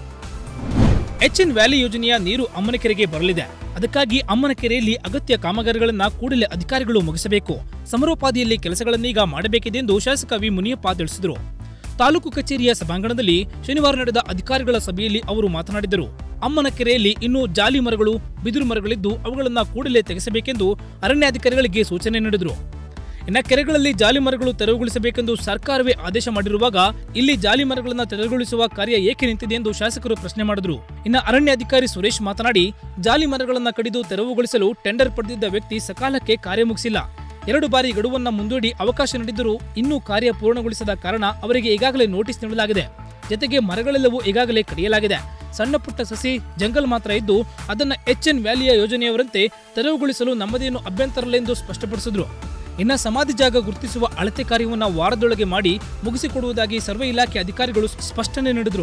ಎಚ್ಎನ್ ವ್ಯಾಲಿ ಯೋಜನೆಯ ನೀರು ಅಮ್ಮನಕೆರೆಗೆ ಬರಲಿದೆ ಅದಕ್ಕಾಗಿ ಅಮ್ಮನಕೆರೆಯಲ್ಲಿ ಅಗತ್ಯ ಕಾಮಗಾರಿಗಳನ್ನ ಕೂಡಲೇ ಅಧಿಕಾರಿಗಳು ಮುಗಿಸಬೇಕು ಸಮರೋಪಾದಿಯಲ್ಲಿ ಕೆಲಸಗಳನ್ನೀಗ ಮಾಡಬೇಕಿದೆ ಎಂದು ಶಾಸಕ ವಿ ಮುನಿಯಪ್ಪ ತಿಳಿಸಿದರು ತಾಲೂಕು ಕಚೇರಿಯ ಸಭಾಂಗಣದಲ್ಲಿ ಶನಿವಾರ ನಡೆದ ಅಧಿಕಾರಿಗಳ ಸಭೆಯಲ್ಲಿ ಅವರು ಮಾತನಾಡಿದರು ಅಮ್ಮನಕೆರೆಯಲ್ಲಿ ಇನ್ನೂ ಜಾಲಿ ಮರಗಳು ಬಿದಿರು ಮರಗಳಿದ್ದು ಅವುಗಳನ್ನು ಕೂಡಲೇ ತೆಗೆಸಬೇಕೆಂದು ಅರಣ್ಯಾಧಿಕಾರಿಗಳಿಗೆ ಸೂಚನೆ ನೀಡಿದರು ಇನ್ನ ಕೆರೆಗಳಲ್ಲಿ ಜಾಲಿ ಮರಗಳು ತೆರವುಗೊಳಿಸಬೇಕೆಂದು ಸರ್ಕಾರವೇ ಆದೇಶ ಮಾಡಿರುವಾಗ ಇಲ್ಲಿ ಜಾಲಿ ಮರಗಳನ್ನು ತೆರವುಗೊಳಿಸುವ ಕಾರ್ಯ ಏಕೆ ನಿಂತಿದೆ ಎಂದು ಶಾಸಕರು ಪ್ರಶ್ನೆ ಮಾಡಿದರು ಇನ್ನ ಅರಣ್ಯಾಧಿಕಾರಿ ಸುರೇಶ್ ಮಾತನಾಡಿ ಜಾಲಿ ಮರಗಳನ್ನು ಕಡಿದು ತೆರವುಗೊಳಿಸಲು ಟೆಂಡರ್ ಪಡೆದಿದ್ದ ವ್ಯಕ್ತಿ ಸಕಾಲಕ್ಕೆ ಕಾರ್ಯ ಮುಗಿಸಿಲ್ಲ ಎರಡು ಬಾರಿ ಗಡುವನ್ನ ಮುಂದೂಡಿ ಅವಕಾಶ ನೀಡಿದ್ದರೂ ಇನ್ನೂ ಕಾರ್ಯ ಪೂರ್ಣಗೊಳಿಸದ ಕಾರಣ ಅವರಿಗೆ ಈಗಾಗಲೇ ನೋಟಿಸ್ ನೀಡಲಾಗಿದೆ ಜತೆಗೆ ಮರಗಳೆಲ್ಲವೂ ಈಗಾಗಲೇ ಕಡಿಯಲಾಗಿದೆ ಸಣ್ಣ ಪುಟ್ಟ ಸಸಿ ಜಂಗಲ್ ಮಾತ್ರ ಇದ್ದು ಅದನ್ನ ಎಚ್ಎನ್ ವ್ಯಾಲಿಯ ಯೋಜನೆಯವರಂತೆ ತೆರವುಗೊಳಿಸಲು ನಮ್ಮದೇನು ಅಭ್ಯಂತರಲ್ಲ ಎಂದು ಸ್ಪಷ್ಟಪಡಿಸಿದ್ರು ಇನ್ನ ಸಮಾಧಿ ಜಾಗ ಗುರುತಿಸುವ ಅಳತೆ ಕಾರ್ಯವನ್ನು ವಾರದೊಳಗೆ ಮಾಡಿ ಮುಗಿಸಿಕೊಡುವುದಾಗಿ ಸರ್ವೆ ಇಲಾಖೆ ಅಧಿಕಾರಿಗಳು ಸ್ಪಷ್ಟನೆ ನೀಡಿದರು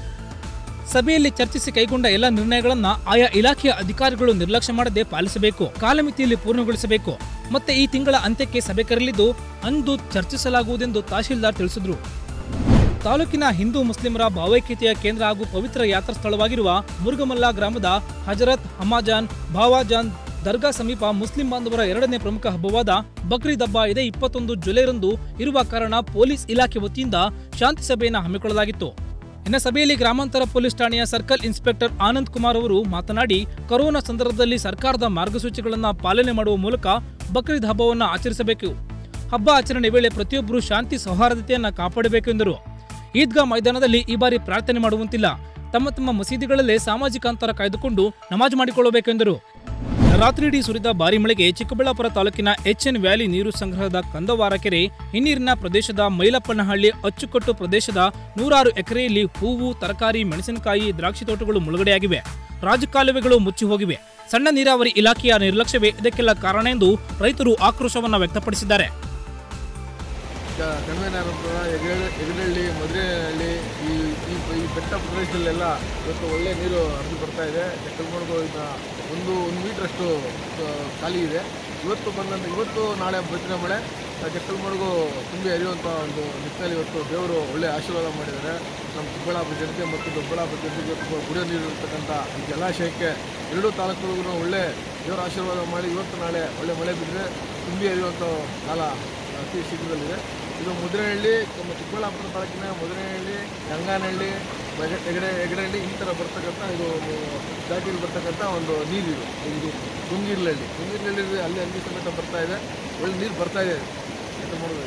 ಸಭೆಯಲ್ಲಿ ಚರ್ಚಿಸಿ ಕೈಗೊಂಡ ಎಲ್ಲ ನಿರ್ಣಯಗಳನ್ನ ಆಯಾ ಇಲಾಖೆಯ ಅಧಿಕಾರಿಗಳು ನಿರ್ಲಕ್ಷ್ಯ ಮಾಡದೆ ಪಾಲಿಸಬೇಕು ಕಾಲಮಿತಿಯಲ್ಲಿ ಪೂರ್ಣಗೊಳಿಸಬೇಕು ಮತ್ತೆ ಈ ತಿಂಗಳ ಅಂತ್ಯಕ್ಕೆ ಸಭೆ ಕರೆಯಲಿದ್ದು ಅಂದು ಚರ್ಚಿಸಲಾಗುವುದೆಂದು ತಹಶೀಲ್ದಾರ್ ತಿಳಿಸಿದರು ತಾಲೂಕಿನ ಹಿಂದೂ ಮುಸ್ಲಿಮರ ಭಾವೈಕ್ಯತೆಯ ಕೇಂದ್ರ ಹಾಗೂ ಪವಿತ್ರ ಯಾತ್ರಾ ಸ್ಥಳವಾಗಿರುವ ಮುರುಗಮಲ್ಲ ಗ್ರಾಮದ ಹಜರತ್ ಹಮಾಜಾನ್ ಭಾವಾಜಾನ್ ದರ್ಗಾ ಸಮೀಪ ಮುಸ್ಲಿಂ ಬಾಂಧವರ ಎರಡನೇ ಪ್ರಮುಖ ಹಬ್ಬವಾದ ಬಕ್ರೀದ್ ಹಬ್ಬ ಇದೇ ಇಪ್ಪತ್ತೊಂದು ಜುಲೈರಂದು ಇರುವ ಕಾರಣ ಪೊಲೀಸ್ ಇಲಾಖೆ ವತಿಯಿಂದ ಶಾಂತಿ ಸಭೆಯನ್ನು ಹಮ್ಮಿಕೊಳ್ಳಲಾಗಿತ್ತು ಇನ್ನು ಸಭೆಯಲ್ಲಿ ಗ್ರಾಮಾಂತರ ಪೊಲೀಸ್ ಠಾಣೆಯ ಸರ್ಕಲ್ ಇನ್ಸ್ಪೆಕ್ಟರ್ ಆನಂದ್ ಕುಮಾರ್ ಅವರು ಮಾತನಾಡಿ ಕೊರೋನಾ ಸಂದರ್ಭದಲ್ಲಿ ಸರ್ಕಾರದ ಮಾರ್ಗಸೂಚಿಗಳನ್ನು ಪಾಲನೆ ಮಾಡುವ ಮೂಲಕ ಬಕ್ರೀದ್ ಹಬ್ಬವನ್ನು ಆಚರಿಸಬೇಕು ಹಬ್ಬ ಆಚರಣೆ ವೇಳೆ ಪ್ರತಿಯೊಬ್ಬರು ಶಾಂತಿ ಸೌಹಾರ್ದತೆಯನ್ನು ಕಾಪಾಡಬೇಕು ಎಂದರು ಈದ್ಗಾ ಮೈದಾನದಲ್ಲಿ ಈ ಬಾರಿ ಪ್ರಾರ್ಥನೆ ಮಾಡುವಂತಿಲ್ಲ ತಮ್ಮ ತಮ್ಮ ಮಸೀದಿಗಳಲ್ಲೇ ಸಾಮಾಜಿಕ ಅಂತರ ಕಾಯ್ದುಕೊಂಡು ನಮಾಜ್ ಮಾಡಿಕೊಳ್ಳಬೇಕೆಂದರು ರಾತ್ರಿಯಿಡೀ ಸುರಿದ ಭಾರಿ ಮಳೆಗೆ ಚಿಕ್ಕಬಳ್ಳಾಪುರ ತಾಲೂಕಿನ ಎಚ್ಎನ್ ವ್ಯಾಲಿ ನೀರು ಸಂಗ್ರಹದ ಕಂದವಾರ ಕೆರೆ ಹಿನ್ನೀರಿನ ಪ್ರದೇಶದ ಮೈಲಪ್ಪನಹಳ್ಳಿ ಅಚ್ಚುಕಟ್ಟು ಪ್ರದೇಶದ ನೂರಾರು ಎಕರೆಯಲ್ಲಿ ಹೂವು ತರಕಾರಿ ಮೆಣಸಿನಕಾಯಿ ದ್ರಾಕ್ಷಿ ತೋಟಗಳು ಮುಳುಗಡೆಯಾಗಿವೆ ರಾಜಕಾಲುವೆಗಳು ಮುಚ್ಚಿ ಹೋಗಿವೆ ಸಣ್ಣ ನೀರಾವರಿ ಇಲಾಖೆಯ ನಿರ್ಲಕ್ಷ್ಯವೇ ಇದಕ್ಕೆಲ್ಲ ಕಾರಣ ಎಂದು ರೈತರು ಆಕ್ರೋಶವನ್ನು ವ್ಯಕ್ತಪಡಿಸಿದ್ದಾರೆ ಕಣಿವೆನಾರಪುರ ಎಗಡಹಳ್ಳಿ ಮಧುರೆಹಳ್ಳಿ ಈ ಈ ಈ ಬೆಟ್ಟ ಪ್ರದೇಶದಲ್ಲೆಲ್ಲ ಇವತ್ತು ಒಳ್ಳೆ ನೀರು ಹರಿದು ಬರ್ತಾ ಇದೆ ಜಕ್ಕಲ್ಮೂರ್ಗು ಈಗ ಒಂದು ಒಂದು ಮೀಟ್ರಷ್ಟು ಆ, ಖಾಲಿ ಇದೆ ಇವತ್ತು ಬಂದಂಥ ಇವತ್ತು ನಾಳೆ ಬಚ್ಚಿನ ಮಳೆ ಜಕ್ಕಲ್ಮೂರ್ಗು ತುಂಬಿ ಹರಿಯುವಂಥ ಒಂದು ನಿಟ್ಟಿನಲ್ಲಿ ಇವತ್ತು ದೇವರು ಒಳ್ಳೆ ಆಶೀರ್ವಾದ ಮಾಡಿದ್ದಾರೆ ನಮ್ಮ ಚಿಕ್ಕಬಳ್ಳಾಪುರ ಜನತೆ ಮತ್ತು ದೊಡ್ಡಬಳ್ಳಾಪುರ ಜನತೆಗೆ ಇವತ್ತು ಕುಡಿಯೋ ನೀರು ಇರ್ತಕ್ಕಂಥ ಈ ಜಲಾಶಯಕ್ಕೆ ಎರಡೂ ತಾಲೂಕುಗಳಿಗೂ ಒಳ್ಳೆ ದೇವರ ಆಶೀರ್ವಾದ ಮಾಡಿ ಇವತ್ತು ನಾಳೆ ಒಳ್ಳೆ ಮಳೆ ಬಿದ್ದರೆ ತುಂಬಿ ಹರಿಯುವಂಥ ಕಾಲ ಅತಿ ಶೀಘ್ರದಲ್ಲಿದೆ ಇದು ಮುದ್ರೆಹಳ್ಳಿ ನಮ್ಮ ಚಿಕ್ಕಬಳ್ಳಾಪುರ ತಾಲೂಕಿನ ಮುದ್ರೆಹಳ್ಳಿ ಗಂಗಾನಹಳ್ಳಿ ಬಗೆ- ಹೆಗಡೆ ಹೆಗಡೆಹಳ್ಳಿ ಈ ಥರ ಬರ್ತಕ್ಕಂಥ ಇದು ಘಾಟಿಯಲ್ಲಿ ಬರ್ತಕ್ಕಂಥ ಒಂದು ನೀರಿದು ಇದು ತುಂಗಿರ್ಲಹಳ್ಳಿ ತುಂಗಿರ್ಲಹಳ್ಳಿ ಅಲ್ಲಿ ಅಲ್ಲಿ ಸಮೇತ ಬರ್ತಾ ಇದೆ ಒಳ್ಳೆ ನೀರು ಬರ್ತಾ ಇದೆ ಅಂತ ನೋಡೋದು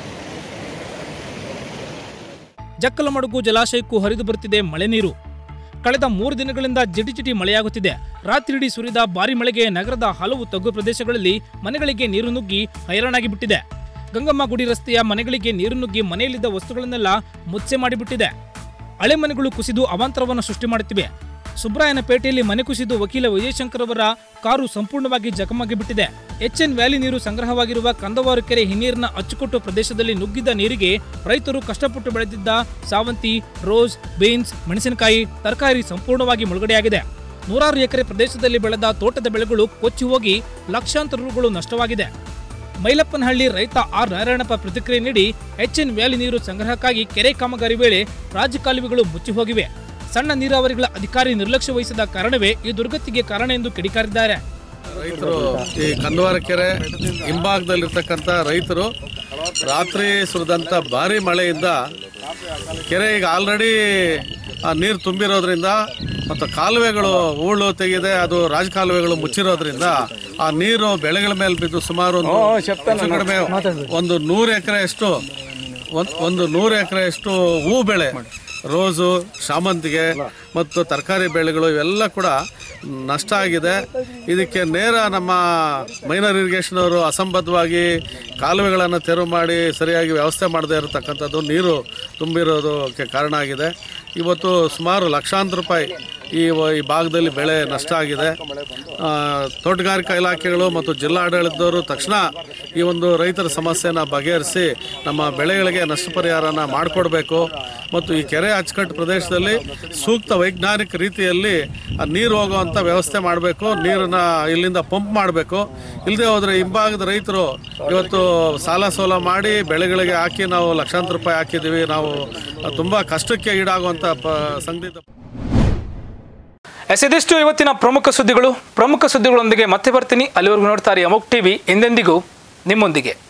ಜಕ್ಕಲಮಡುಗು ಜಲಾಶಯಕ್ಕೂ ಹರಿದು ಬರುತ್ತಿದೆ ಮಳೆ ನೀರು ಕಳೆದ ಮೂರು ದಿನಗಳಿಂದ ಜಿಟಿ ಜಿಟಿ ಮಳೆಯಾಗುತ್ತಿದೆ ರಾತ್ರಿಯಿಡೀ ಸುರಿದ ಭಾರಿ ಮಳೆಗೆ ನಗರದ ಹಲವು ತಗ್ಗು ಪ್ರದೇಶಗಳಲ್ಲಿ ಮನೆಗಳಿಗೆ ನೀರು ನುಗ್ಗಿ ಹೈರಾಣಾಗಿ ಬಿಟ್ಟಿದೆ ಗಂಗಮ್ಮ ಗುಡಿ ರಸ್ತೆಯ ಮನೆಗಳಿಗೆ ನೀರು ನುಗ್ಗಿ ಮನೆಯಲ್ಲಿದ್ದ ವಸ್ತುಗಳನ್ನೆಲ್ಲ ಮುಚ್ಚೆ ಮಾಡಿಬಿಟ್ಟಿದೆ ಹಳೆ ಮನೆಗಳು ಕುಸಿದು ಅವಾಂತರವನ್ನು ಸೃಷ್ಟಿ ಮಾಡುತ್ತಿವೆ ಸುಬ್ರಾಯನಪೇಟೆಯಲ್ಲಿ ಮನೆ ಕುಸಿದು ವಕೀಲ ವಿಜಯಶಂಕರ್ ಅವರ ಕಾರು ಸಂಪೂರ್ಣವಾಗಿ ಜಖಮಾಗಿ ಬಿಟ್ಟಿದೆ ಎಚ್ಎನ್ ವ್ಯಾಲಿ ನೀರು ಸಂಗ್ರಹವಾಗಿರುವ ಕಂದವಾರು ಕೆರೆ ಹಿನ್ನೀರಿನ ಅಚ್ಚುಕಟ್ಟು ಪ್ರದೇಶದಲ್ಲಿ ನುಗ್ಗಿದ್ದ ನೀರಿಗೆ ರೈತರು ಕಷ್ಟಪಟ್ಟು ಬೆಳೆದಿದ್ದ ಸಾವಂತಿ ರೋಸ್ ಬೀನ್ಸ್ ಮೆಣಸಿನಕಾಯಿ ತರಕಾರಿ ಸಂಪೂರ್ಣವಾಗಿ ಮುಳುಗಡೆಯಾಗಿದೆ ನೂರಾರು ಎಕರೆ ಪ್ರದೇಶದಲ್ಲಿ ಬೆಳೆದ ತೋಟದ ಬೆಳೆಗಳು ಕೊಚ್ಚಿ ಹೋಗಿ ಲಕ್ಷಾಂತರ ರೂಗಳು ನಷ್ಟವಾಗಿದೆ ಮೈಲಪ್ಪನಹಳ್ಳಿ ರೈತ ಆರ್ ನಾರಾಯಣಪ್ಪ ಪ್ರತಿಕ್ರಿಯೆ ನೀಡಿ ಎಚ್ಎನ್ ವ್ಯಾಲಿ ನೀರು ಸಂಗ್ರಹಕ್ಕಾಗಿ ಕೆರೆ ಕಾಮಗಾರಿ ವೇಳೆ ರಾಜಕಾಲುವೆಗಳು ಮುಚ್ಚಿ ಹೋಗಿವೆ ಸಣ್ಣ ನೀರಾವರಿಗಳ ಅಧಿಕಾರಿ ನಿರ್ಲಕ್ಷ್ಯ ವಹಿಸಿದ ಕಾರಣವೇ ಈ ದುರ್ಗತಿಗೆ ಕಾರಣ ಎಂದು ಕಿಡಿಕಾರಿದ್ದಾರೆ ರೈತರು ಈ ಕಂದವಾರ ಕೆರೆ ಹಿಂಭಾಗದಲ್ಲಿರ್ತಕ್ಕಂಥ ರೈತರು ರಾತ್ರಿ ಸುರಿದಂಥ ಭಾರಿ ಮಳೆಯಿಂದ ಕೆರೆ ಈಗ ಆಲ್ರೆಡಿ ನೀರು ತುಂಬಿರೋದ್ರಿಂದ ಮತ್ತು ಕಾಲುವೆಗಳು ಹೂಳು ತೆಗೆದೆ ಅದು ರಾಜಕಾಲುವೆಗಳು ಮುಚ್ಚಿರೋದ್ರಿಂದ ಆ ನೀರು ಬೆಳೆಗಳ ಮೇಲೆ ಬಿದ್ದು ಸುಮಾರು ಒಂದು ಹೆಚ್ಚು ಕಡಿಮೆ ಒಂದು ನೂರು ಎಕರೆಯಷ್ಟು ಒಂದು ಒಂದು ನೂರು ಎಕರೆಯಷ್ಟು ಹೂ ಬೆಳೆ ರೋಸು ಶಾಮಂತಿಗೆ ಮತ್ತು ತರಕಾರಿ ಬೆಳೆಗಳು ಇವೆಲ್ಲ ಕೂಡ ನಷ್ಟ ಆಗಿದೆ ಇದಕ್ಕೆ ನೇರ ನಮ್ಮ ಮೈನರ್ ಇರಿಗೇಷನ್ ಅವರು ಅಸಂಬದ್ಧವಾಗಿ ಕಾಲುವೆಗಳನ್ನು ತೆರವು ಮಾಡಿ ಸರಿಯಾಗಿ ವ್ಯವಸ್ಥೆ ಮಾಡದೇ ಇರತಕ್ಕಂಥದ್ದು ನೀರು ತುಂಬಿರೋದಕ್ಕೆ ಕಾರಣ ಆಗಿದೆ ಇವತ್ತು ಸುಮಾರು ಲಕ್ಷಾಂತರ ರೂಪಾಯಿ ಈ ವ- ಈ ಭಾಗದಲ್ಲಿ ಬೆಳೆ ನಷ್ಟ ಆಗಿದೆ ಆ, ತೋಟಗಾರಿಕಾ ಇಲಾಖೆಗಳು ಮತ್ತು ಜಿಲ್ಲಾಡಳಿತದವರು ತಕ್ಷಣ ಈ ಒಂದು ರೈತರ ಸಮಸ್ಯೆನ ಬಗೆಹರಿಸಿ ನಮ್ಮ ಬೆಳೆಗಳಿಗೆ ನಷ್ಟ ಪರಿಹಾರನ ಮಾಡಿಕೊಡ್ಬೇಕು ಮತ್ತು ಈ ಕೆರೆ ಅಚ್ಚುಕಟ್ಟು ಪ್ರದೇಶದಲ್ಲಿ ಸೂಕ್ತ ವೈಜ್ಞಾನಿಕ ರೀತಿಯಲ್ಲಿ ಆ ನೀರು ಹೋಗುವಂಥ ವ್ಯವಸ್ಥೆ ಮಾಡಬೇಕು ನೀರನ್ನ ಇಲ್ಲಿಂದ ಪಂಪ್ ಮಾಡಬೇಕು ಇಲ್ಲದೆ ಹೋದರೆ ಹಿಂಭಾಗದ ರೈತರು ಇವತ್ತು ಸಾಲ ಸೋಲ ಮಾಡಿ ಬೆಳೆಗಳಿಗೆ ಹಾಕಿ ನಾವು ಲಕ್ಷಾಂತರ ರೂಪಾಯಿ ಹಾಕಿದ್ದೀವಿ ನಾವು ತುಂಬ ಕಷ್ಟಕ್ಕೆ ಈಡಾಗುವಂಥ ಪ ಸಂಗತಿ ಎಸ್ ಇದಿಷ್ಟು ಇವತ್ತಿನ ಪ್ರಮುಖ ಸುದ್ದಿಗಳು ಪ್ರಮುಖ ಸುದ್ದಿಗಳೊಂದಿಗೆ ಮತ್ತೆ ಬರ್ತೀನಿ ಅಲ್ಲಿವರೆಗೂ ನೋಡ್ತಾರೆ ಅಮೋಕ್ ಟಿವಿ ಎಂದೆಂದಿಗೂ ನಿಮ್ಮೊಂದಿಗೆ